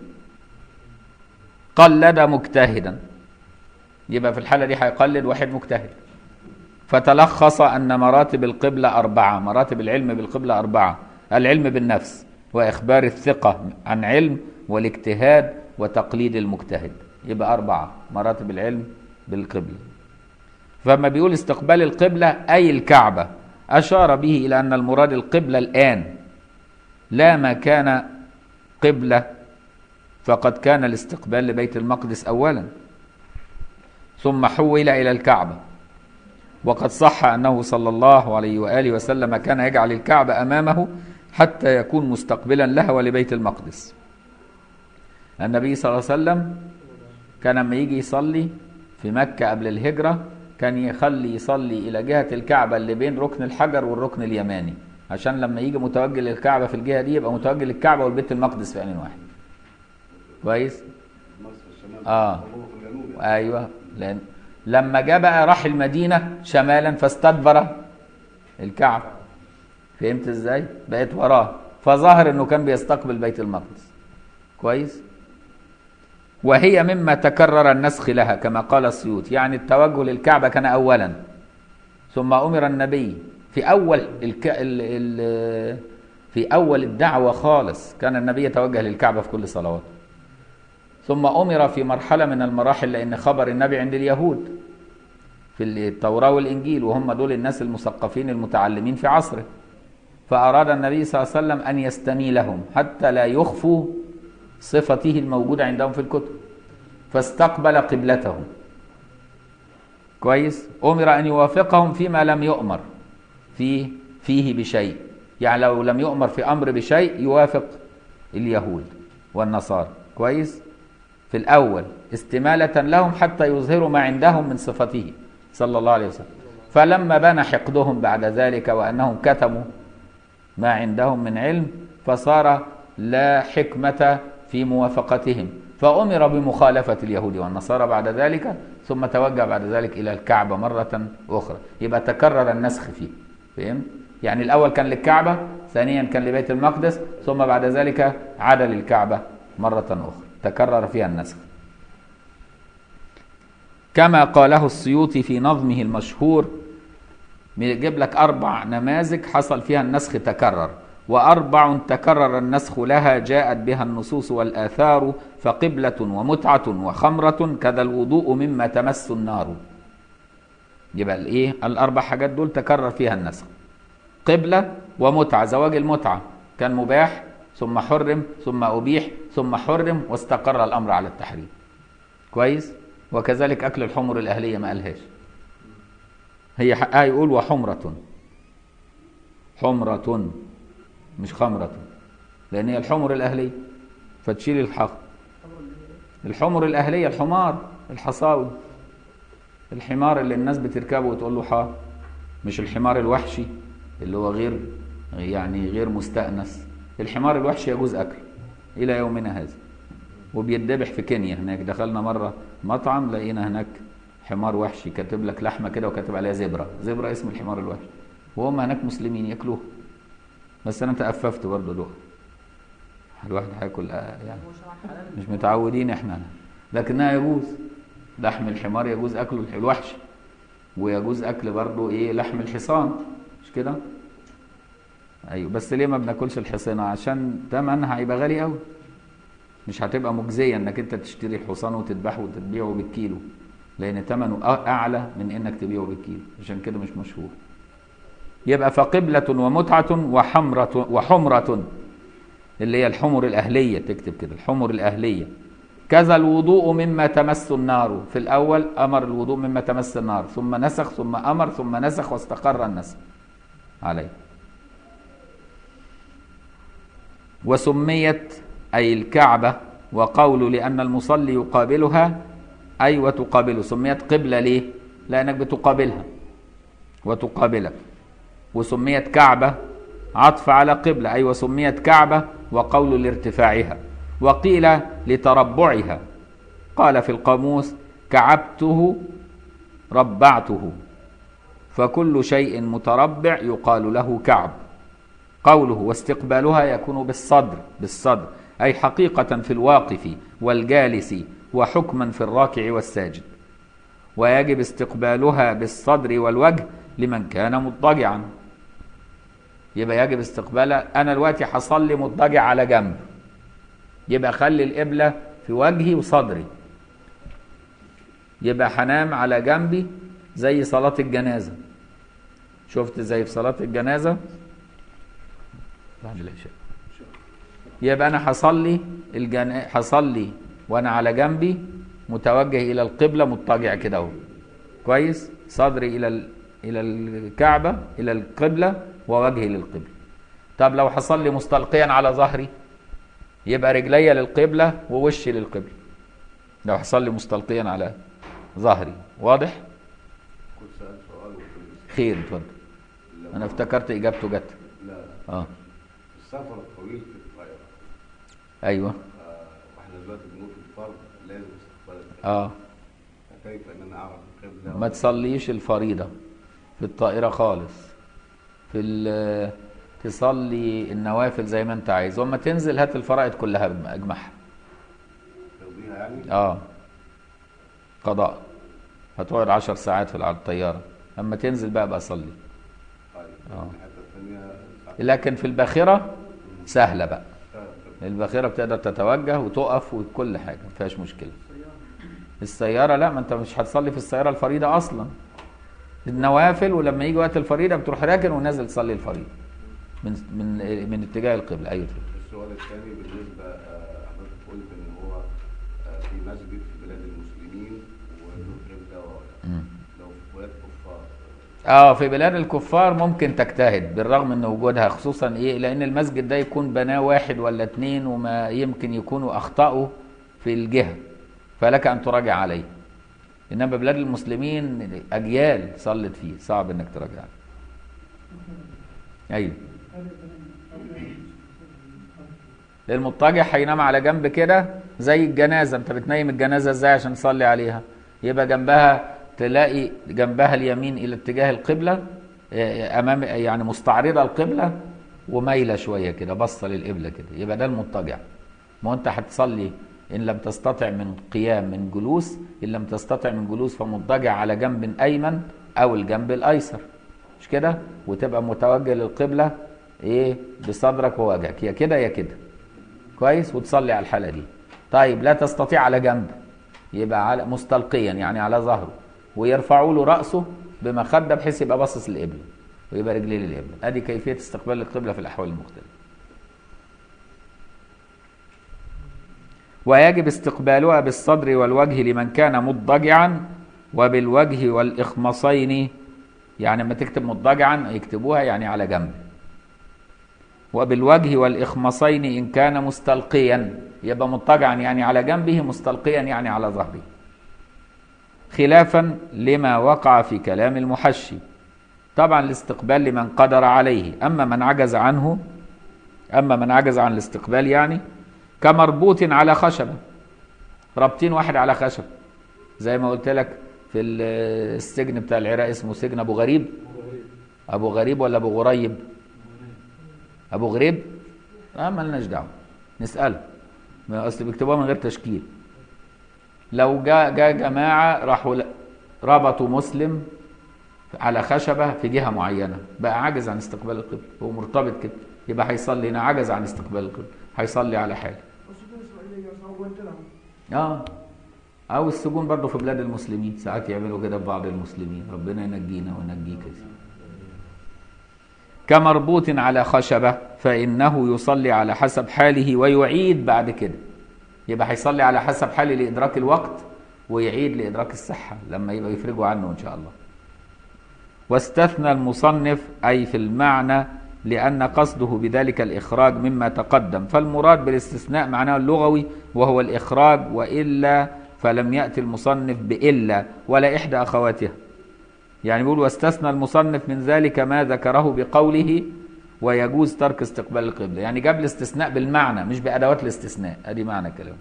قلد مجتهدا يبقى في الحالة دي هيقلد واحد مجتهد فتلخص أن مراتب القبلة أربعة مراتب العلم بالقبلة أربعة العلم بالنفس وإخبار الثقة عن علم والاجتهاد وتقليد المجتهد يبقى أربعة مراتب العلم بالقبلة فما بيقول استقبال القبلة أي الكعبة أشار به إلى أن المراد القبلة الآن لا ما كان قبلة فقد كان الاستقبال لبيت المقدس أولا ثم حول إلى الكعبة وقد صح أنه صلى الله عليه وآله وسلم كان يجعل الكعبة أمامه حتى يكون مستقبلا لها ولبيت المقدس النبي صلى الله عليه وسلم كان لما يجي يصلي في مكة قبل الهجرة كان يخلي يصلي إلى جهة الكعبة اللي بين ركن الحجر والركن اليماني عشان لما يجي متوجه للكعبة في الجهة دي يبقى متوجه للكعبة والبيت المقدس في آن واحد كويس مصر الشمال آه. هو في الجنوب يعني. ايوه لان لما جاء بقى راح المدينه شمالا فاستدبر الكعبه فهمت ازاي بقت وراه فظهر انه كان بيستقبل بيت المقدس كويس وهي مما تكرر النسخ لها كما قال السيوط يعني التوجه للكعبه كان اولا ثم امر النبي في اول الك... ال... ال... في اول الدعوه خالص كان النبي يتوجه للكعبه في كل صلواته ثم أمر في مرحلة من المراحل لأن خبر النبي عند اليهود في التوراة والإنجيل وهم دول الناس المثقفين المتعلمين في عصره فأراد النبي صلى الله عليه وسلم أن يستميلهم حتى لا يخفوا صفته الموجودة عندهم في الكتب فاستقبل قبلتهم كويس أمر أن يوافقهم فيما لم يؤمر فيه فيه بشيء يعني لو لم يؤمر في أمر بشيء يوافق اليهود والنصارى كويس في الأول استمالة لهم حتى يظهروا ما عندهم من صفته صلى الله عليه وسلم فلما بان حقدهم بعد ذلك وأنهم كتموا ما عندهم من علم فصار لا حكمة في موافقتهم فأمر بمخالفة اليهود والنصارى بعد ذلك ثم توجه بعد ذلك إلى الكعبة مرة أخرى يبقى تكرر النسخ فيه فهمت؟ يعني الأول كان للكعبة ثانيا كان لبيت المقدس ثم بعد ذلك عاد للكعبة مرة أخرى تكرر فيها النسخ كما قاله السيوطي في نظمه المشهور بيجيب لك أربع نماذج حصل فيها النسخ تكرر وأربع تكرر النسخ لها جاءت بها النصوص والآثار فقبلة ومتعة وخمرة كذا الوضوء مما تمس النار يبقى الايه الاربع حاجات دول تكرر فيها النسخ قبلة ومتعة زواج المتعة كان مباح ثم حرم ثم أبيح ثم حرم واستقر الأمر على التحريم كويس وكذلك أكل الحمر الأهلية ما قالهاش هي حقها يقول وحمرة حمرة مش خمرة لأن هي الحمر الأهلية فتشيل الحق الحمر الأهلية الحمار الحصاوي الحمار اللي الناس بتركبه وتقول له حار مش الحمار الوحشي اللي هو غير يعني غير مستأنس الحمار الوحشي يجوز أكل إلى يومنا هذا وبيتذبح في كينيا هناك دخلنا مرة مطعم لقينا هناك حمار وحشي كاتب لك لحمة كده وكاتب عليها زبرة زبرة اسم الحمار الوحشي وهم هناك مسلمين ياكلوه بس أنا تأففت برضه له الواحد هياكل آه، يعني هو شرع حلال مش متعودين احنا لكنها يجوز لحم الحمار يجوز اكله الوحش ويجوز اكل برضه ايه لحم الحصان مش كده ايوه بس ليه ما بناكلش الحصانه عشان ثمنها هيبقى غالي قوي مش هتبقى مجزيه انك انت تشتري الحصان وتذبحه وتبيعه بالكيلو لان ثمنه أ- اعلى من انك تبيعه بالكيلو عشان كده مش مشهور يبقى فقبلة ومتعة وحمرة وحمرة اللي هي الحمر الأهلية تكتب كده الحمر الأهلية كذا الوضوء مما تمس النار في الأول أمر الوضوء مما تمس النار ثم نسخ ثم أمر ثم نسخ واستقر النسخ عليه وسميت أي الكعبة وقول لأن المصلي يقابلها أي وتقابله سميت قبلة ليه؟ لأنك بتقابلها وتقابلك وسميت كعبة عطف على قبلة أي وسميت كعبة وقول لارتفاعها وقيل لتربعها قال في القاموس كعبته ربعته فكل شيء متربع يقال له كعب قوله واستقبالها يكون بالصدر بالصدر أي حقيقة في الواقف والجالس وحكما في الراكع والساجد ويجب استقبالها بالصدر والوجه لمن كان مضطجعا يبقى يجب استقبالها انا دلوقتي هصلي مضطجع على جنب يبقى خلي القبله في وجهي وصدري يبقى هنام على جنبي زي صلاه الجنازه شفت زي في صلاه الجنازه بعد العشاء يبقى انا هصلي الجنا... هصلي وانا على جنبي متوجه الى القبله مضطجع كده اهو كويس صدري الى ال... الى الكعبه الى القبله ووجهي للقبله طب لو هصلي مستلقيا على ظهري يبقى رجلي للقبله ووشي للقبله لو هصلي مستلقيا على ظهري واضح كنت سألت سؤال وكنت خير اتفضل لو- انا افتكرت اجابته جت لا لا اه السفر الطويل في الطائرة ايوه آه، واحنا دلوقتي بنقول في الفرض لازم استقبال القبلة اه فكيف ان انا اعرف القبلة ما تصليش الفريضة في الطائرة خالص في ال- تصلي النوافل زي ما انت عايز وما تنزل هات الفرائض كلها اجمعها تقضيها يعني اه قضاء هتقعد عشر ساعات في على الطيارة اما تنزل بقى بقى صلي طيب آه. الحتة الثانية ساعة لكن في الباخرة سهلة بقى القبلة. الباخرة بتقدر تتوجه وتقف وكل حاجة ما فيهاش مشكلة السيارة لا ما انت مش هتصلي في السيارة الفريضة اصلا النوافل ولما يجي وقت الفريضة بتروح راكن ونازل تصلي الفريضة من من من اتجاه القبلة ايوه السؤال الثاني بالنسبة آه، حضرتك قلت ان هو آه، في مسجد في بلاد المسلمين وله قبلة و- مم. لو في بلاد كفار اه في بلاد الكفار ممكن تجتهد بالرغم من وجودها خصوصا ايه لان المسجد ده يكون بناه واحد ولا اتنين وما يمكن يكونوا اخطأوا في الجهة فلك ان تراجع عليه انما بلاد المسلمين اجيال صلت فيه صعب انك تراجع عليه. ايوه المضطجع هينام على جنب كده زي الجنازه انت بتنيم الجنازه ازاي عشان تصلي عليها يبقى جنبها تلاقي جنبها اليمين الى اتجاه القبله آه، امام يعني مستعرضه القبله ومايله شويه كده باصه للقبله كده يبقى ده المضطجع ما هو انت هتصلي ان لم تستطع من قيام من جلوس ان لم تستطع من جلوس فمضطجع على جنب ايمن او الجنب الايسر مش كده وتبقى متوجه للقبله ايه بصدرك ووجهك يا كده يا كده كويس وتصلي على الحاله دي طيب لا تستطيع على جنب يبقى على مستلقيا يعني على ظهره ويرفعوا له راسه بمخده بحيث يبقى باصص للقبله ويبقى رجليه للقبله ادي كيفيه استقبال القبله في الاحوال المختلفه ويجب استقبالها بالصدر والوجه لمن كان مضطجعا وبالوجه والإخمصين يعني لما تكتب مضطجعا يكتبوها يعني على جنب وبالوجه والإخمصين إن كان مستلقيا يبقى مضطجعا يعني على جنبه مستلقيا يعني على ظهره خلافا لما وقع في كلام المحشي طبعا الاستقبال لمن قدر عليه أما من عجز عنه أما من عجز عن الاستقبال يعني كمربوط على خشبة رابطين واحد على خشب زي ما قلت لك في ال- السجن بتاع العراق اسمه سجن أبو غريب أبو غريب ولا أبو غريب أبو غريب لا مالناش دعوة نسأله ما أصل بيكتبوها من غير تشكيل لو جاء جاء جماعة راحوا ل- ربطوا مسلم على خشبة في جهة معينة بقى عاجز عن استقبال القبلة هو مرتبط كده يبقى هيصلي هنا عجز عن استقبال القبلة هيصلي على حاله السجون الإسرائيلية صوبت لهم اه او السجون برضه في بلاد المسلمين ساعات يعملوا كده في بعض المسلمين ربنا ينجينا وينجيك يا سيدي كمربوط على خشبة فإنه يصلي على حسب حاله ويعيد بعد كده يبقى هيصلي على حسب حاله لإدراك الوقت ويعيد لإدراك الصحة لما يبقى يفرجوا عنه إن شاء الله واستثنى المصنف أي في المعنى لأن قصده بذلك الإخراج مما تقدم فالمراد بالاستثناء معناه اللغوي وهو الإخراج وإلا فلم يأتي المصنف بإلا ولا إحدى أخواتها يعني بيقول واستثنى المصنف من ذلك ما ذكره بقوله ويجوز ترك استقبال القبلة يعني جاب الاستثناء بالمعنى مش بأدوات الاستثناء ادي معنى الكلام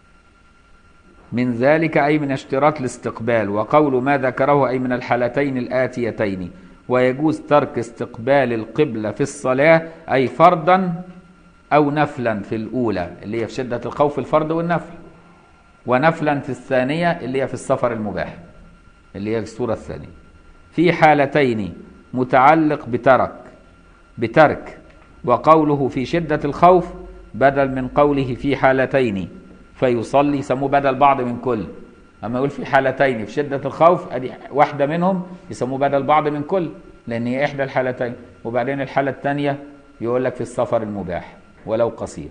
من ذلك أي من اشتراط الاستقبال وقول ما ذكره أي من الحالتين الآتيتين ويجوز ترك استقبال القبلة في الصلاة أي فرضا أو نفلا في الأولى اللي هي في شدة الخوف الفرض والنفل ونفلا في الثانية اللي هي في السفر المباح اللي هي الصورة الثانية في حالتين متعلق بترك بترك وقوله في شدة الخوف بدل من قوله في حالتين فيصلي يسموه بدل بعض من كل أما يقول في حالتين في شدة الخوف أدي واحدة منهم يسموه بدل بعض من كل لأن هي إحدى الحالتين وبعدين الحالة الثانية يقول لك في السفر المباح ولو قصير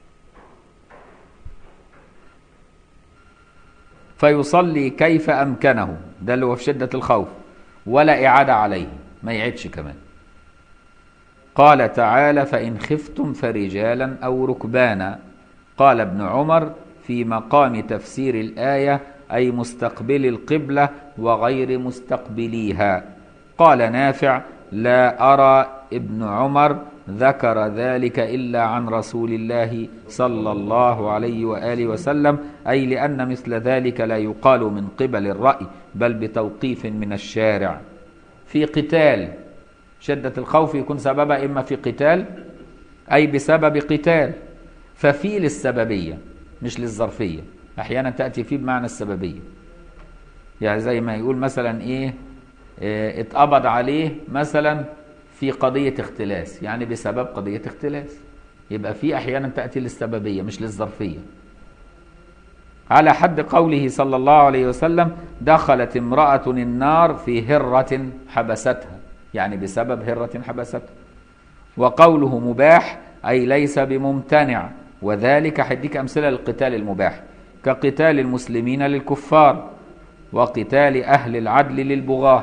فيصلي كيف أمكنه ده اللي هو في شدة الخوف ولا إعادة عليه ما يعيدش كمان قال تعالى فإن خفتم فرجالا أو ركبانا قال ابن عمر في مقام تفسير الآية أي مستقبلي القبلة وغير مستقبليها قال نافع لا أرى ابن عمر ذكر ذلك إلا عن رسول الله صلى الله عليه وآله وسلم أي لأن مثل ذلك لا يقال من قبل الرأي بل بتوقيف من الشارع في قتال شدة الخوف يكون سببها إما في قتال أي بسبب قتال ففي للسببية مش للظرفية أحيانا تأتي فيه بمعنى السببية يعني زي ما يقول مثلا إيه إيه، اتقبض عليه مثلا في قضية اختلاس يعني بسبب قضية اختلاس يبقى في أحيانا تأتي للسببية مش للظرفية على حد قوله صلى الله عليه وسلم دخلت امرأة النار في هرة حبستها يعني بسبب هرة حبستها وقوله مباح أي ليس بممتنع وذلك هديك أمثلة للقتال المباح كقتال المسلمين للكفار وقتال أهل العدل للبغاة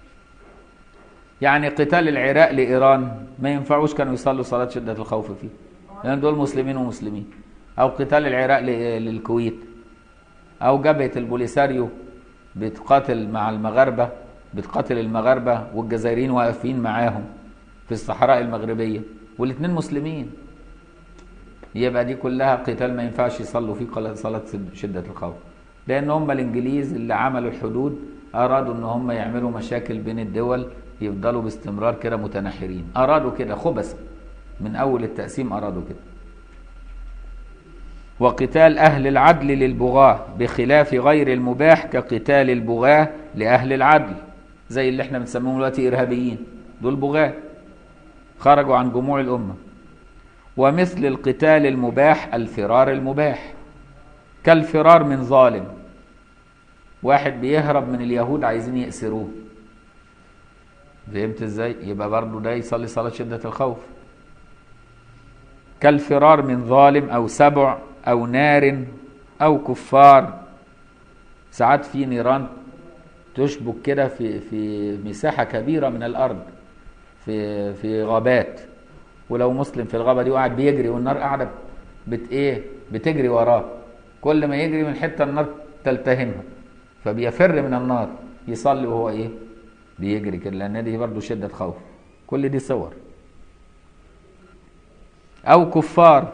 يعني قتال العراق لإيران ما ينفعوش كانوا يصلوا صلاة شدة الخوف فيه لأن دول مسلمين ومسلمين أو قتال العراق ل- للكويت أو جبهة البوليساريو بتقاتل مع المغاربة بتقاتل المغاربة والجزائريين واقفين معاهم في الصحراء المغربية والاثنين مسلمين يبقى دي كلها قتال ما ينفعش يصلوا فيه قل- صلاة شدة الخوف لأن هم الإنجليز اللي عملوا الحدود أرادوا إن هم يعملوا مشاكل بين الدول يفضلوا باستمرار كده متناحرين أرادوا كده خبثا من أول التقسيم أرادوا كده وقتال أهل العدل للبغاة بخلاف غير المباح كقتال البغاة لأهل العدل زي اللي احنا بنسميهم دلوقتي إرهابيين دول بغاة خرجوا عن جموع الأمة ومثل القتال المباح الفرار المباح كالفرار من ظالم واحد بيهرب من اليهود عايزين يأسروه فهمت ازاي يبقى برضه ده يصلي صلاة شدة الخوف كالفرار من ظالم او سبع او نار او كفار ساعات في نيران تشبك كده في في مساحة كبيرة من الأرض في في غابات ولو مسلم في الغابة دي وقاعد بيجري والنار قاعدة بت ايه بتجري وراه كل ما يجري من حتة النار تلتهمها فبيفر من النار يصلي وهو ايه بيجري كده لان دي برضه شدة خوف كل دي صور او كفار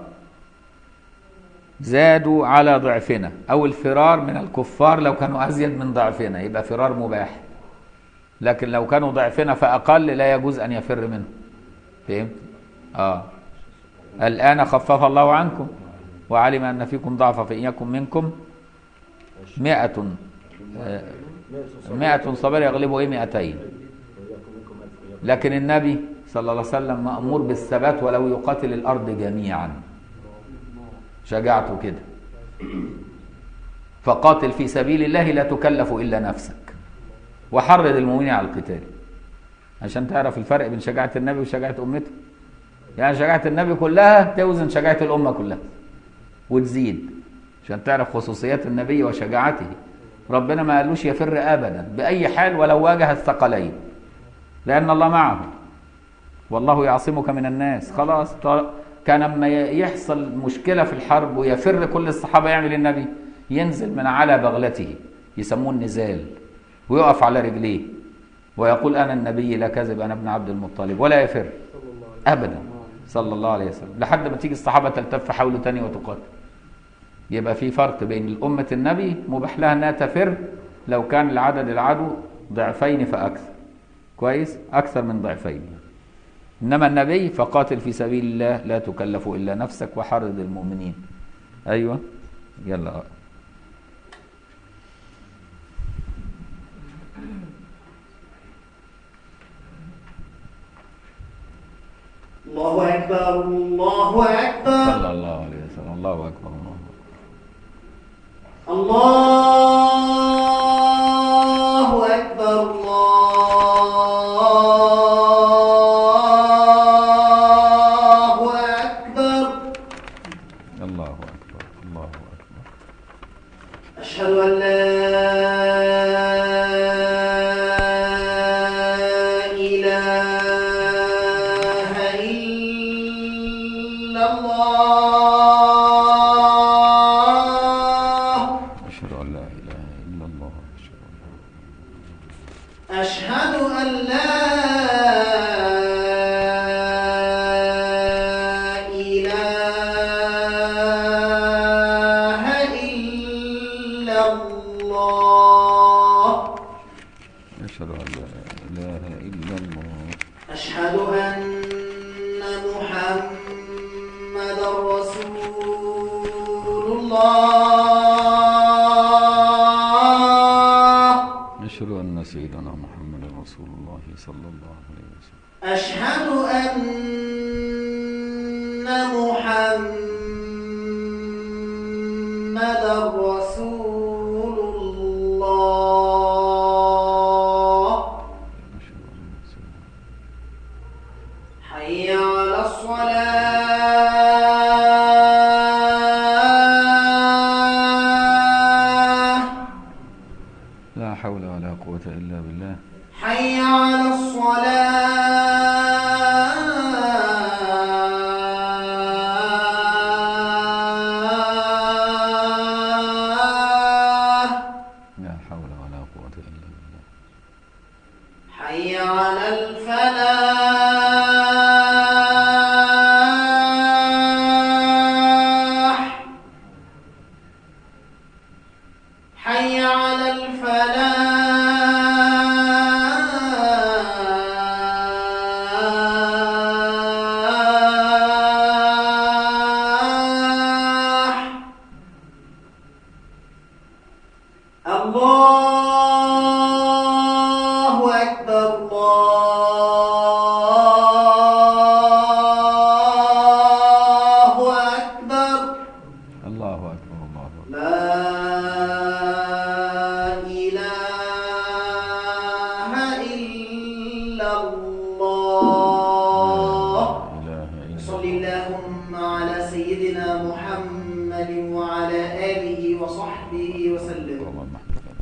زادوا على ضعفنا او الفرار من الكفار لو كانوا ازيد من ضعفنا يبقى فرار مباح لكن لو كانوا ضعفنا فاقل لا يجوز ان يفر منه فهمت اه الان خفف الله عنكم وعلم ان فيكم ضعفا فان يكن منكم مئة آه، مئة صابر يغلبوا ايه مئتين لكن النبي صلى الله عليه وسلم مأمور بالثبات ولو يقاتل الأرض جميعا شجاعته كده فقاتل في سبيل الله لا تكلف إلا نفسك وحرض المؤمنين على القتال عشان تعرف الفرق بين شجاعة النبي وشجاعة أمته يعني شجاعة النبي كلها توزن شجاعة الأمة كلها وتزيد عشان تعرف خصوصيات النبي وشجاعته ربنا ما قالوش يفر ابدا باي حال ولو واجه الثقلين لان الله معه والله يعصمك من الناس خلاص طار- كان لما ي- يحصل مشكله في الحرب ويفر كل الصحابه يعمل النبي ينزل من على بغلته يسموه النزال ويقف على رجليه ويقول انا النبي لا كذب انا ابن عبد المطلب ولا يفر ابدا صلى الله عليه وسلم لحد ما تيجي الصحابه تلتف حوله تاني وتقاتل يبقى في فرق بين الأمة النبي مباح لها أنها تفر لو كان العدد العدو ضعفين فأكثر كويس أكثر من ضعفين إنما النبي فقاتل في سبيل الله لا تكلف إلا نفسك وحرض المؤمنين أيوة يلا الله أكبر الله أكبر صلى الله عليه وسلم الله أكبر الله أكبر. الله أكبر الله أكبر الله أكبر الله أكبر أشهد أن لا إله إلا الله أشهد أن لا إله إلا صلى الله عليه وسلم أشهد أن محمد رسول الله أشهد أن سيدنا حي على الصلاة لا حول ولا قوة إلا بالله حي على الصلاة لا حول ولا قوة إلا بالله حي على الفلاح حي على الفلاح الله أكبر الله أكبر الله أكبر الله أكبر لا إله إلا الله لا إله إلا صل الله اللهم على سيدنا محمد وعلى آله وصحبه وسلم اللهم احمد الله.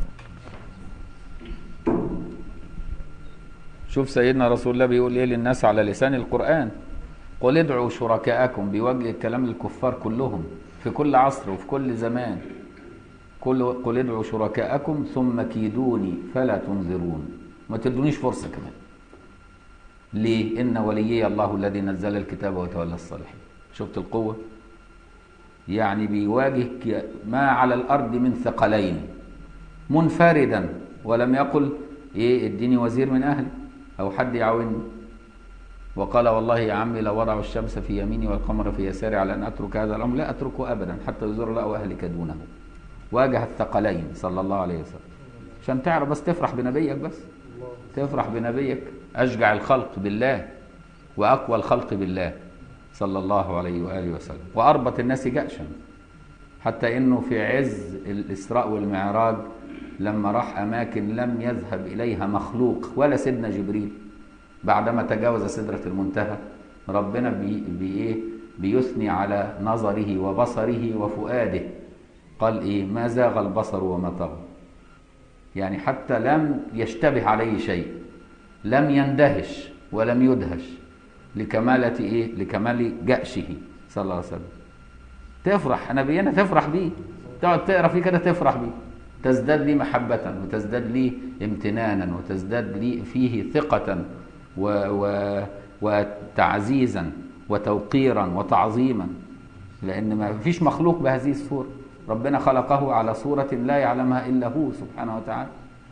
شوف سيدنا رسول الله بيقول ايه للناس على لسان القرآن قل ادعوا شركاءكم بيوجه الكلام للكفار كلهم في كل عصر وفي كل زمان قل قل ادعوا شركاءكم ثم كيدوني فلا تنظرون ما تدونيش فرصة كمان ليه إن وليي الله الذي نزل الكتاب وتولى الصالحين شفت القوة يعني بيواجه ك- ما على الأرض من ثقلين منفردا ولم يقل ايه اديني وزير من اهلي او حد يعاونني وقال والله يا عمي لو وضعوا الشمس في يميني والقمر في يساري على ان اترك هذا الامر لا اتركه ابدا حتى يزور الله واهلك دونه واجه الثقلين صلى الله عليه وسلم عشان تعرف بس تفرح بنبيك بس تفرح بنبيك اشجع الخلق بالله واقوى الخلق بالله صلى الله عليه واله وسلم واربط الناس جأشا حتى انه في عز الاسراء والمعراج لما راح اماكن لم يذهب اليها مخلوق ولا سيدنا جبريل بعدما تجاوز سدره المنتهى ربنا بي بايه بيثني على نظره وبصره وفؤاده قال ايه ما زاغ البصر وما طغى يعني حتى لم يشتبه عليه شيء لم يندهش ولم يدهش لكمالة ايه لكمال جأشه صلى الله عليه وسلم تفرح نبينا تفرح بيه تقعد تقرا فيه كده تفرح بيه تزداد لي محبة وتزداد لي امتنانا وتزداد لي فيه ثقة و و وتعزيزا وتوقيرا وتعظيما لأن ما فيش مخلوق بهذه الصورة ربنا خلقه على صورة لا يعلمها إلا هو سبحانه وتعالى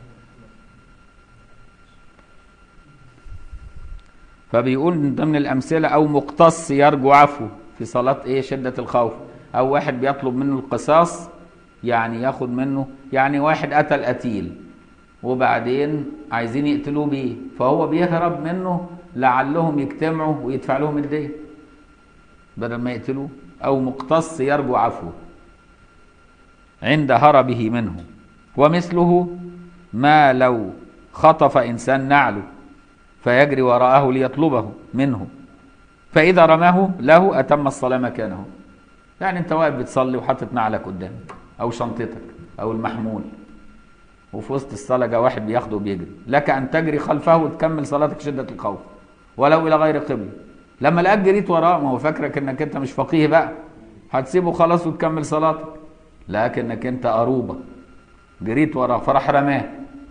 فبيقول من ضمن الأمثلة أو مقتص يرجو عفو في صلاة إيه شدة الخوف أو واحد بيطلب منه القصاص يعني ياخد منه يعني واحد قتل قتيل وبعدين عايزين يقتلوه بيه فهو بيهرب منه لعلهم يجتمعوا ويدفع لهم الدية بدل ما يقتلوه أو مقتص يرجو عفوه عند هربه منه ومثله ما لو خطف إنسان نعله فيجري وراءه ليطلبه منه فإذا رماه له أتم الصلاة مكانه يعني أنت واقف بتصلي وحاطط نعلك قدامك أو شنطتك أو المحمول وفي وسط الصلاة جاء واحد بياخده وبيجري لك أن تجري خلفه وتكمل صلاتك شدة الخوف ولو إلى غير قبل لما لقاك جريت وراه ما هو فاكرك انك انت مش فقيه بقى هتسيبه خلاص وتكمل صلاتك لكنك انت أروبة جريت وراه فراح رماه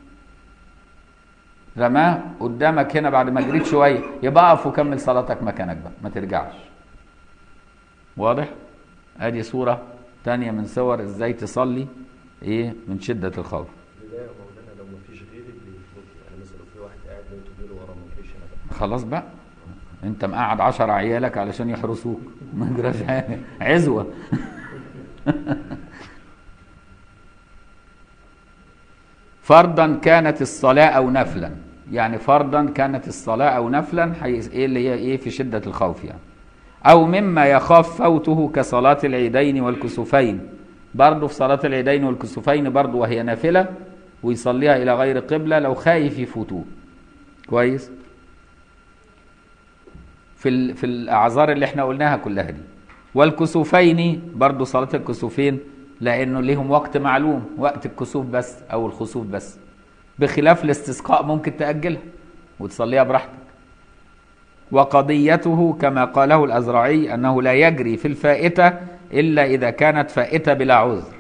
رماه قدامك هنا بعد ما جريت شويه يبقى اقف وكمل صلاتك مكانك بقى ما ترجعش واضح ادي صوره تانية من صور ازاي تصلي ايه من شده الخوف لا يا مولانا لو مفيش غيري اللي يطلبني يعني مثلا لو في واحد قاعد لقيته بيقول ورا مفيش انا بقى خلاص بقى انت مقعد عشر عيالك علشان يحرسوك ما يجراش حاجه عزوه فرضا كانت الصلاه او نفلا يعني فرضا كانت الصلاة أو نفلا حيث إيه اللي هي إيه في شدة الخوف يعني أو مما يخاف فوته كصلاة العيدين والكسوفين برضه في صلاة العيدين والكسوفين برضه وهي نافلة ويصليها إلى غير قبلة لو خايف يفوتوه كويس في ال- في الأعذار اللي احنا قلناها كلها دي والكسوفين برضه صلاة الكسوفين لأنه ليهم وقت معلوم وقت الكسوف بس أو الخسوف بس بخلاف الاستسقاء ممكن تأجلها وتصليها براحتك وقضيته كما قاله الأزرعي أنه لا يجري في الفائتة إلا إذا كانت فائتة بلا عذر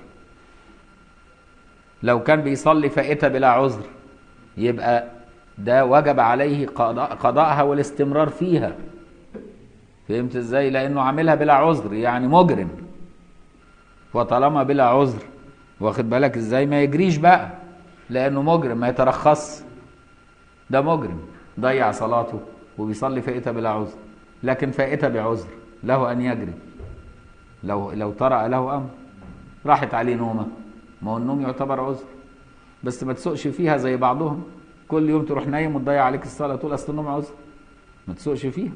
لو كان بيصلي فائتة بلا عذر يبقى ده وجب عليه قضاء قضاءها والاستمرار فيها فهمت ازاي لانه عاملها بلا عذر يعني مجرم وطالما بلا عذر واخد بالك ازاي ما يجريش بقى لانه مجرم ما يترخص ده مجرم ضيع صلاته وبيصلي فائته بلا عذر لكن فائته بعذر له ان يجري لو لو طرأ له امر راحت عليه نومه ما هو النوم يعتبر عذر بس ما تسوقش فيها زي بعضهم كل يوم تروح نايم وتضيع عليك الصلاه تقول اصل النوم عذر ما تسوقش فيها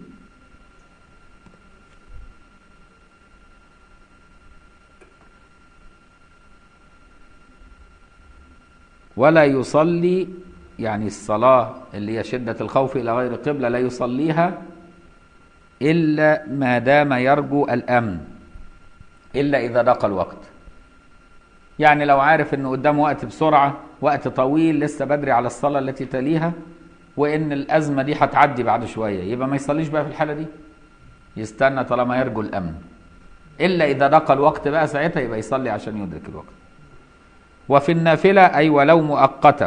ولا يصلي يعني الصلاة اللي هي شدة الخوف إلى غير القبلة لا يصليها إلا ما دام يرجو الأمن إلا إذا ضاق الوقت يعني لو عارف إنه قدامه وقت بسرعة وقت طويل لسه بدري على الصلاة التي تليها وإن الأزمة دي هتعدي بعد شوية يبقى ما يصليش بقى في الحالة دي يستنى طالما يرجو الأمن إلا إذا ضاق الوقت بقى ساعتها يبقى يصلي عشان يدرك الوقت وفي النافلة أي ولو مؤقتة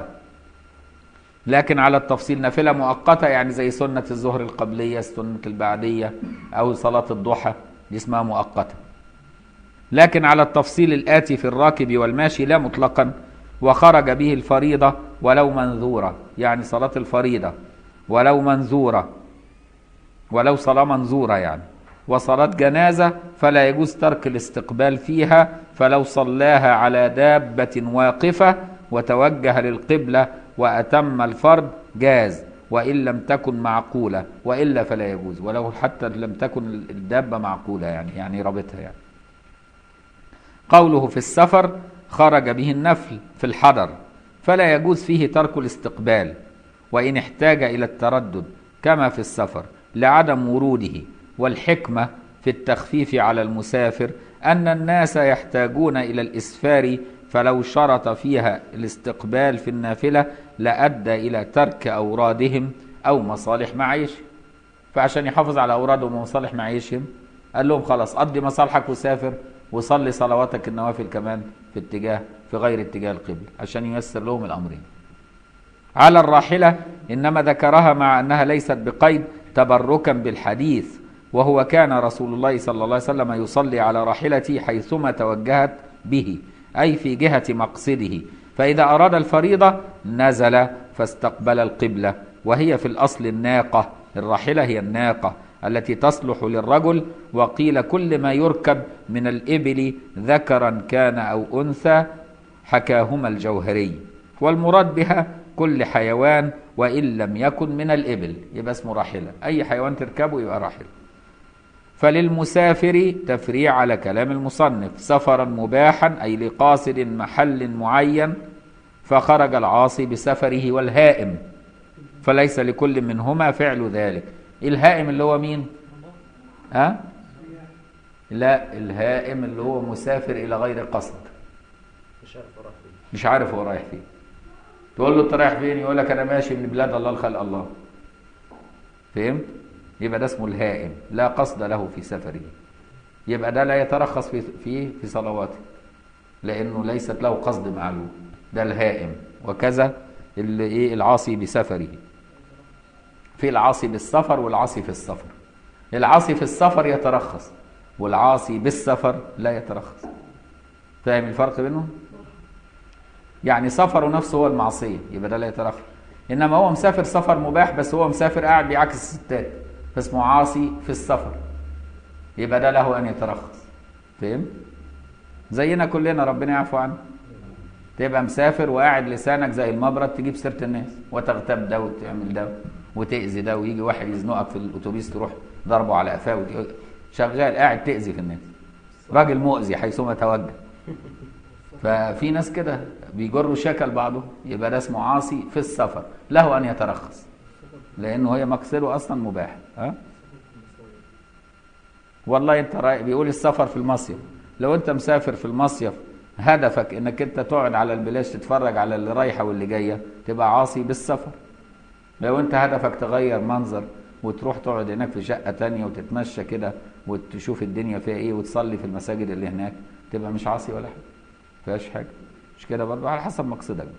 لكن على التفصيل نافلة مؤقتة يعني زي سنة الظهر القبلية سنة البعدية أو صلاة الضحى دي اسمها مؤقتة لكن على التفصيل الآتي في الراكب والماشي لا مطلقا وخرج به الفريضة ولو منذورة يعني صلاة الفريضة ولو منذورة ولو صلاة منذورة يعني وصلاة جنازة فلا يجوز ترك الاستقبال فيها فلو صلاها على دابة واقفة وتوجه للقبلة وأتم الفرض جاز وإن لم تكن معقولة وإلا فلا يجوز ولو حتى لم تكن الدابة معقولة يعني يعني رابطها يعني قوله في السفر خرج به النفل في الحضر فلا يجوز فيه ترك الاستقبال وإن احتاج إلى التردد كما في السفر لعدم وروده والحكمة في التخفيف على المسافر أن الناس يحتاجون إلى الإسفار فلو شرط فيها الاستقبال في النافلة لأدى إلى ترك أورادهم أو مصالح معيشهم فعشان يحافظ على أورادهم ومصالح معيشهم قال لهم خلاص قضي مصالحك وسافر وصلي صلواتك النوافل كمان في اتجاه في غير اتجاه القبلة عشان ييسر لهم الأمرين على الراحلة إنما ذكرها مع أنها ليست بقيد تبركا بالحديث وهو كان رسول الله صلى الله عليه وسلم يصلي على راحلته حيثما توجهت به أي في جهة مقصده فإذا أراد الفريضة نزل فاستقبل القبلة وهي في الأصل الناقة الراحلة هي الناقة التي تصلح للرجل وقيل كل ما يركب من الإبل ذكرا كان أو أنثى حكاهما الجوهري والمراد بها كل حيوان وإن لم يكن من الإبل يبقى اسمه راحلة أي حيوان تركبه يبقى راحلة فللمسافر تفريع على كلام المصنف سفرا مباحا أي لقاصد محل معين فخرج العاصي بسفره والهائم فليس لكل منهما فعل ذلك الهائم اللي هو مين ها أه؟ لا الهائم اللي هو مسافر إلى غير قصد مش عارف اروح فين مش عارف هو رايح فين تقول له انت رايح فين يقول لك انا ماشي من بلاد الله لخلق الله فهمت يبقى ده اسمه الهائم لا قصد له في سفره يبقى ده لا يترخص في في في صلواته لانه ليست له قصد معلوم ده الهائم وكذا اللي ايه العاصي بسفره في العاصي بالسفر والعاصي في السفر العاصي في السفر يترخص والعاصي بالسفر لا يترخص فاهم الفرق بينهم يعني سفره نفسه هو المعصية يبقى ده لا يترخص إنما هو مسافر سفر مباح بس هو مسافر قاعد بيعكس الستات فاسمه عاصي في السفر يبقى ده له أن يترخص فهمت؟ زينا كلنا ربنا يعفو عنه تبقى مسافر وقاعد لسانك زي المبرد تجيب سيره الناس وتغتاب ده وتعمل ده وتاذي ده ويجي واحد يزنقك في الاتوبيس تروح ضربه على قفاه وت- شغال قاعد تاذي في الناس راجل مؤذي حيثما توجه ففي ناس كده بيجروا شكل بعضه يبقى ده اسمه عاصي في السفر له ان يترخص لانه هي مقصده اصلا مباح ها والله انت رايح بيقول السفر في المصيف لو انت مسافر في المصيف هدفك انك انت تقعد على البلاش تتفرج على اللي رايحه واللي جايه تبقى عاصي بالسفر لو انت هدفك تغير منظر وتروح تقعد هناك في شقه تانية وتتمشى كده وتشوف الدنيا فيها ايه وتصلي في المساجد اللي هناك تبقى مش عاصي ولا حاجه فيهاش حاجه مش كده برضه على حسب مقصدك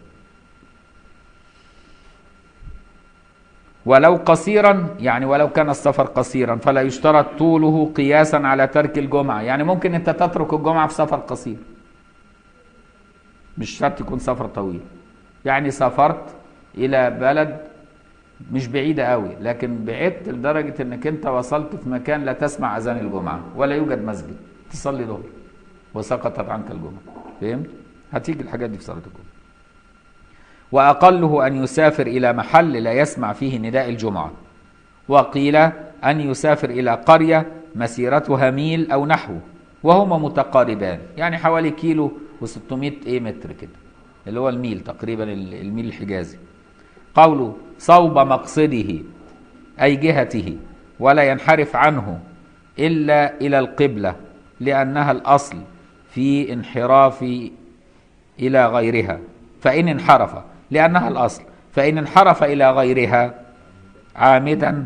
ولو قصيرا يعني ولو كان السفر قصيرا فلا يشترط طوله قياسا على ترك الجمعة يعني ممكن انت تترك الجمعة في سفر قصير مش شرط يكون سفر طويل يعني سافرت الى بلد مش بعيدة قوي لكن بعدت لدرجة انك انت وصلت في مكان لا تسمع اذان الجمعة ولا يوجد مسجد تصلي ظهر وسقطت عنك الجمعة فهمت؟ هتيجي الحاجات دي في صلاة الجمعة وأقله أن يسافر إلى محل لا يسمع فيه نداء الجمعة وقيل أن يسافر إلى قرية مسيرتها ميل أو نحوه وهما متقاربان يعني حوالي كيلو و600 إيه متر كده اللي هو الميل تقريبا الميل الحجازي قوله صوب مقصده أي جهته ولا ينحرف عنه إلا إلى القبلة لأنها الأصل في انحراف إلى غيرها فإن انحرف لأنها الأصل فإن انحرف إلى غيرها عامدا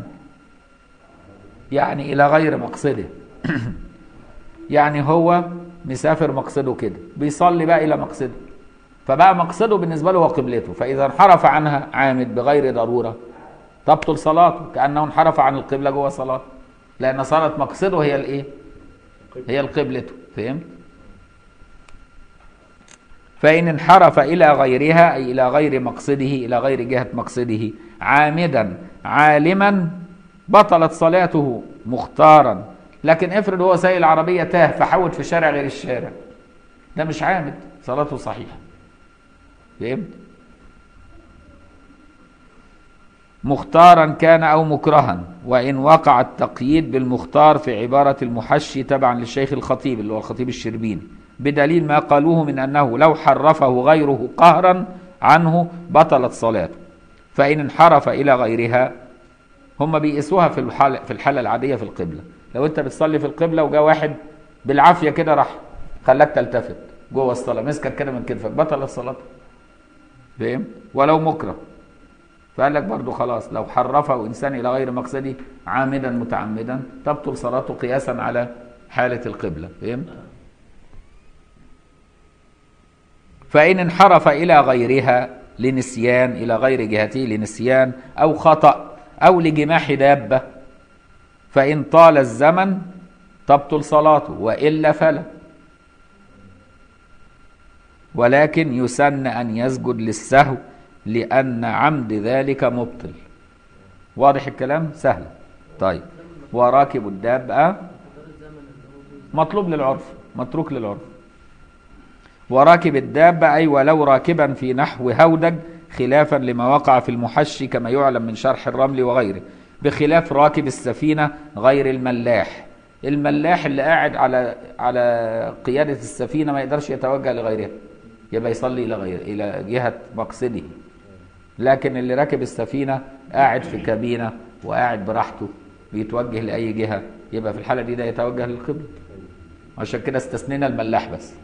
يعني إلى غير مقصده يعني هو مسافر مقصده كده بيصلي بقى إلى مقصده فبقى مقصده بالنسبة له هو قبلته فإذا انحرف عنها عامد بغير ضرورة تبطل صلاته كأنه انحرف عن القبلة جوه صلاته لأن صارت مقصده هي الإيه؟ هي القبلته فهمت؟ فإن انحرف إلى غيرها أي إلى غير مقصده إلى غير جهة مقصده عامدا عالما بطلت صلاته مختارا لكن افرض هو سايق العربية تاه فحود في شارع غير الشارع ده مش عامد صلاته صحيحة فهمت؟ مختارا كان أو مكرها وإن وقع التقييد بالمختار في عبارة المحشي تبعا للشيخ الخطيب اللي هو الخطيب الشربيني بدليل ما قالوه من أنه لو حرفه غيره قهرا عنه بطلت صلاته فإن انحرف إلى غيرها هم بيقيسوها في الحالة, في الحالة العادية في القبلة لو أنت بتصلي في القبلة وجاء واحد بالعافية كده راح خلاك تلتفت جوه الصلاة مسكك كده من كتفك بطلت صلاته فاهم ولو مكره فقال لك برضو خلاص لو حرفه إنسان إلى غير مقصده عامدا متعمدا تبطل صلاته قياسا على حالة القبلة فهمت؟ فإن انحرف إلى غيرها لنسيان إلى غير جهته لنسيان أو خطأ أو لجماح دابة فإن طال الزمن تبطل صلاته وإلا فلا ولكن يسن أن يسجد للسهو لأن عمد ذلك مبطل واضح الكلام سهل طيب وراكب الدابة مقدار الزمن اللي هو مطلوب للعرف متروك للعرف وراكب الدابة أي ولو راكبا في نحو هودج خلافا لما وقع في المحشي كما يعلم من شرح الرمل وغيره بخلاف راكب السفينة غير الملاح الملاح اللي قاعد على على قيادة السفينة ما يقدرش يتوجه لغيرها يبقى يصلي إلى غير إلى جهة مقصده لكن اللي راكب السفينة قاعد في كابينة وقاعد براحته بيتوجه لأي جهة يبقى في الحالة دي ده يتوجه للقبلة عشان كده استثنينا الملاح بس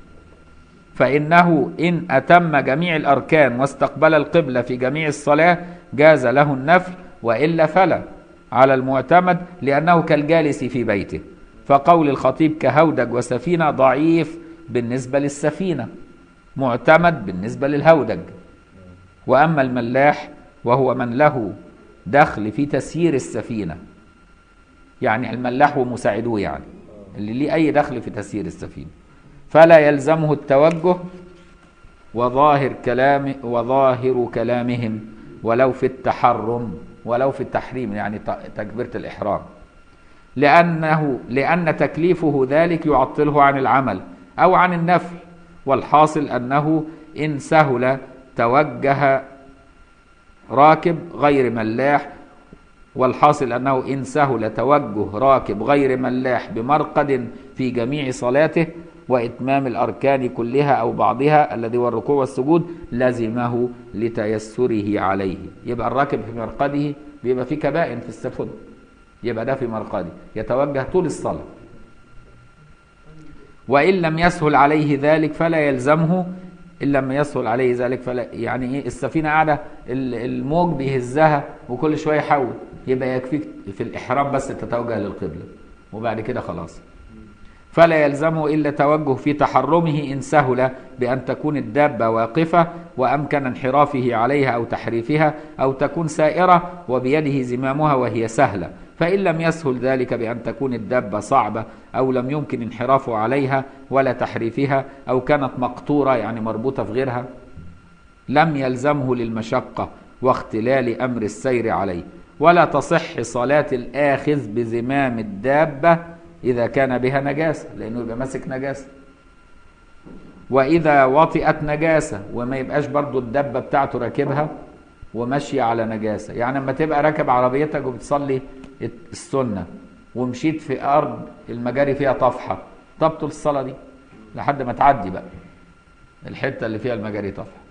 فإنه إن أتم جميع الأركان واستقبل القبلة في جميع الصلاة جاز له النفل وإلا فلا على المعتمد لأنه كالجالس في بيته فقول الخطيب كهودج وسفينة ضعيف بالنسبة للسفينة معتمد بالنسبة للهودج وأما الملاح وهو من له دخل في تسيير السفينة يعني الملاح ومساعدوه يعني اللي ليه أي دخل في تسيير السفينة فلا يلزمه التوجه وظاهر كلام وظاهر كلامهم ولو في التحرم ولو في التحريم يعني ت- تكبيرة الإحرام لأنه لأن تكليفه ذلك يعطله عن العمل أو عن النفل والحاصل أنه إن سهل توجه راكب غير ملاح والحاصل أنه إن سهل توجه راكب غير ملاح بمرقد في جميع صلاته وإتمام الأركان كلها أو بعضها الذي هو الركوع والسجود لزمه لتيسره عليه يبقى الراكب في مرقده بيبقى في كبائن في السفن يبقى ده في مرقده يتوجه طول الصلاة وإن لم يسهل عليه ذلك فلا يلزمه إن لم يسهل عليه ذلك فلا يعني إيه السفينة قاعدة ال- الموج بيهزها وكل شوية يحول يبقى يكفيك في الإحرام بس تتوجه للقبلة وبعد كده خلاص فلا يلزمه إلا توجه في تحرمه إن سهل بأن تكون الدابة واقفة وأمكن انحرافه عليها أو تحريفها أو تكون سائرة وبيده زمامها وهي سهلة فإن لم يسهل ذلك بأن تكون الدابة صعبة أو لم يمكن انحرافه عليها ولا تحريفها أو كانت مقطورة يعني مربوطة في غيرها لم يلزمه للمشقة واختلال أمر السير عليه ولا تصح صلاة الآخذ بزمام الدابة إذا كان بها نجاسة لأنه يبقى ماسك نجاسة وإذا وطئت نجاسة وما يبقاش برضو الدبة بتاعته راكبها وماشية على نجاسة يعني لما تبقى راكب عربيتك وبتصلي السنة ومشيت في أرض المجاري فيها طفحة تبطل الصلاة دي لحد ما تعدي بقى الحتة اللي فيها المجاري طفحة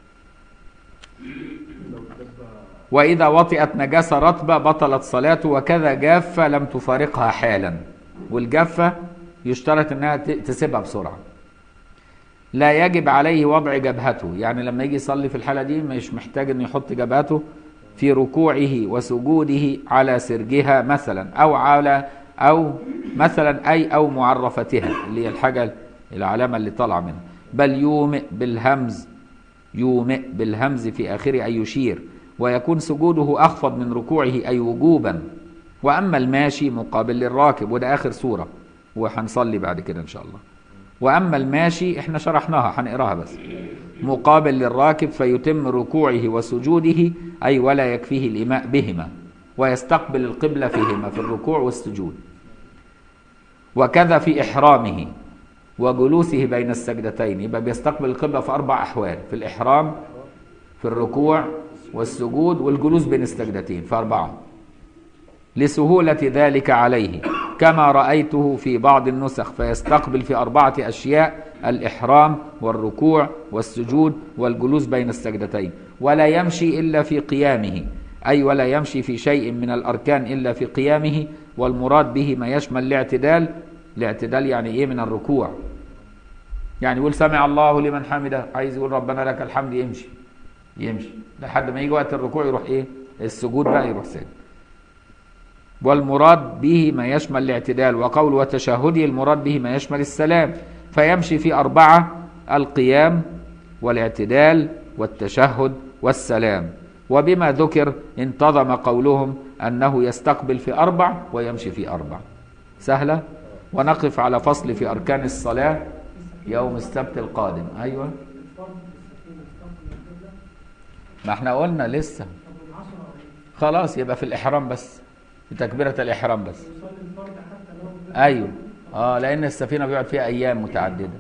وإذا وطئت نجاسة رطبة بطلت صلاته وكذا جافة لم تفارقها حالا والجافة يشترط انها ت- تسيبها بسرعة لا يجب عليه وضع جبهته يعني لما يجي يصلي في الحالة دي مش محتاج انه يحط جبهته في ركوعه وسجوده على سرجها مثلا او على او مثلا اي او معرفتها اللي هي الحاجة العلامة اللي طالعة منها بل يومئ بالهمز يومئ بالهمز في آخره أي يشير ويكون سجوده أخفض من ركوعه أي وجوبا وأما الماشي مقابل للراكب وده آخر سورة وهنصلي بعد كده إن شاء الله وأما الماشي إحنا شرحناها هنقراها بس مقابل للراكب فيتم ركوعه وسجوده أي ولا يكفيه الإيماء بهما ويستقبل القبلة فيهما في الركوع والسجود وكذا في إحرامه وجلوسه بين السجدتين يبقى بيستقبل القبلة في أربع أحوال في الإحرام في الركوع والسجود والجلوس بين السجدتين في أربعة لسهولة ذلك عليه كما رأيته في بعض النسخ فيستقبل في أربعة أشياء الإحرام والركوع والسجود والجلوس بين السجدتين ولا يمشي إلا في قيامه أي ولا يمشي في شيء من الأركان إلا في قيامه والمراد به ما يشمل الاعتدال الاعتدال يعني إيه من الركوع يعني يقول سمع الله لمن حمده عايز يقول ربنا لك الحمد يمشي يمشي لحد ما يجي وقت الركوع يروح ايه السجود بقى يروح ساجد والمراد به ما يشمل الاعتدال وقول وتشهده المراد به ما يشمل السلام فيمشي في أربعة القيام والاعتدال والتشهد والسلام وبما ذكر انتظم قولهم أنه يستقبل في أربع ويمشي في أربع سهلة ونقف على فصل في أركان الصلاة يوم السبت القادم أيوة ما احنا قلنا لسه خلاص يبقى في الإحرام بس في تكبيرة الإحرام بس أيوة اه لأن السفينة بيقعد فيها أيام متعددة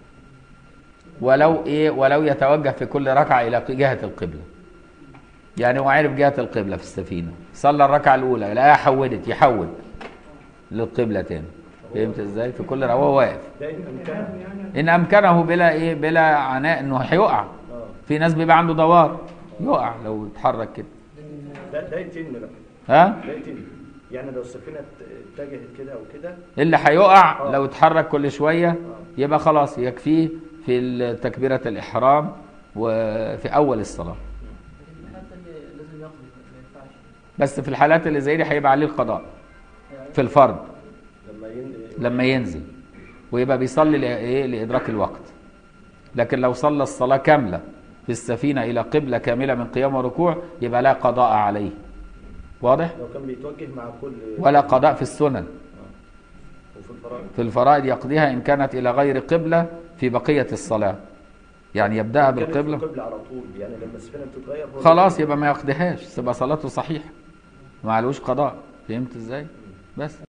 ولو إيه ولو يتوجه في كل ركعة إلى جهة القبلة يعني هو عارف جهة القبلة في السفينة صلى الركعة الأولى لا حودت يحول للقبلة تاني فهمت ازاي في كل ركعة وهو واقف ده ان امكن إن أمكنه بلا إيه بلا عناء إنه هيقع اه في ناس بيبقى عنده دوار يقع لو اتحرك كده ده ده يتم بقى ها ده يتم يعني لو السفينه ات- اتجهت كده او كده اللي هيقع آه. لو اتحرك كل شوية يبقى خلاص يكفيه في تكبيرة الإحرام وفي أول الصلاة لكن الحالة التانية لازم يقضي ما ينفعش بس في الحالات اللي زي دي هيبقى عليه القضاء في الفرض لما ين... لما ينزل ويبقى بيصلي لإيه لإدراك الوقت لكن لو صلى الصلاة كاملة في السفينة إلى قبلة كاملة من قيام وركوع يبقى لا قضاء عليه واضح؟ لو كان بيتوجه مع كل ولا قضاء في السنن وفي الفرائض في الفرائض يقضيها إن كانت إلى غير قبلة في بقية الصلاة يعني يبدأها كانت في بالقبلة القبلة على طول يعني لما السفينه بتتغير هو خلاص يبقى ما يقضيهاش تبقى صلاته صحيحة ما عليهوش قضاء فهمت ازاي؟ بس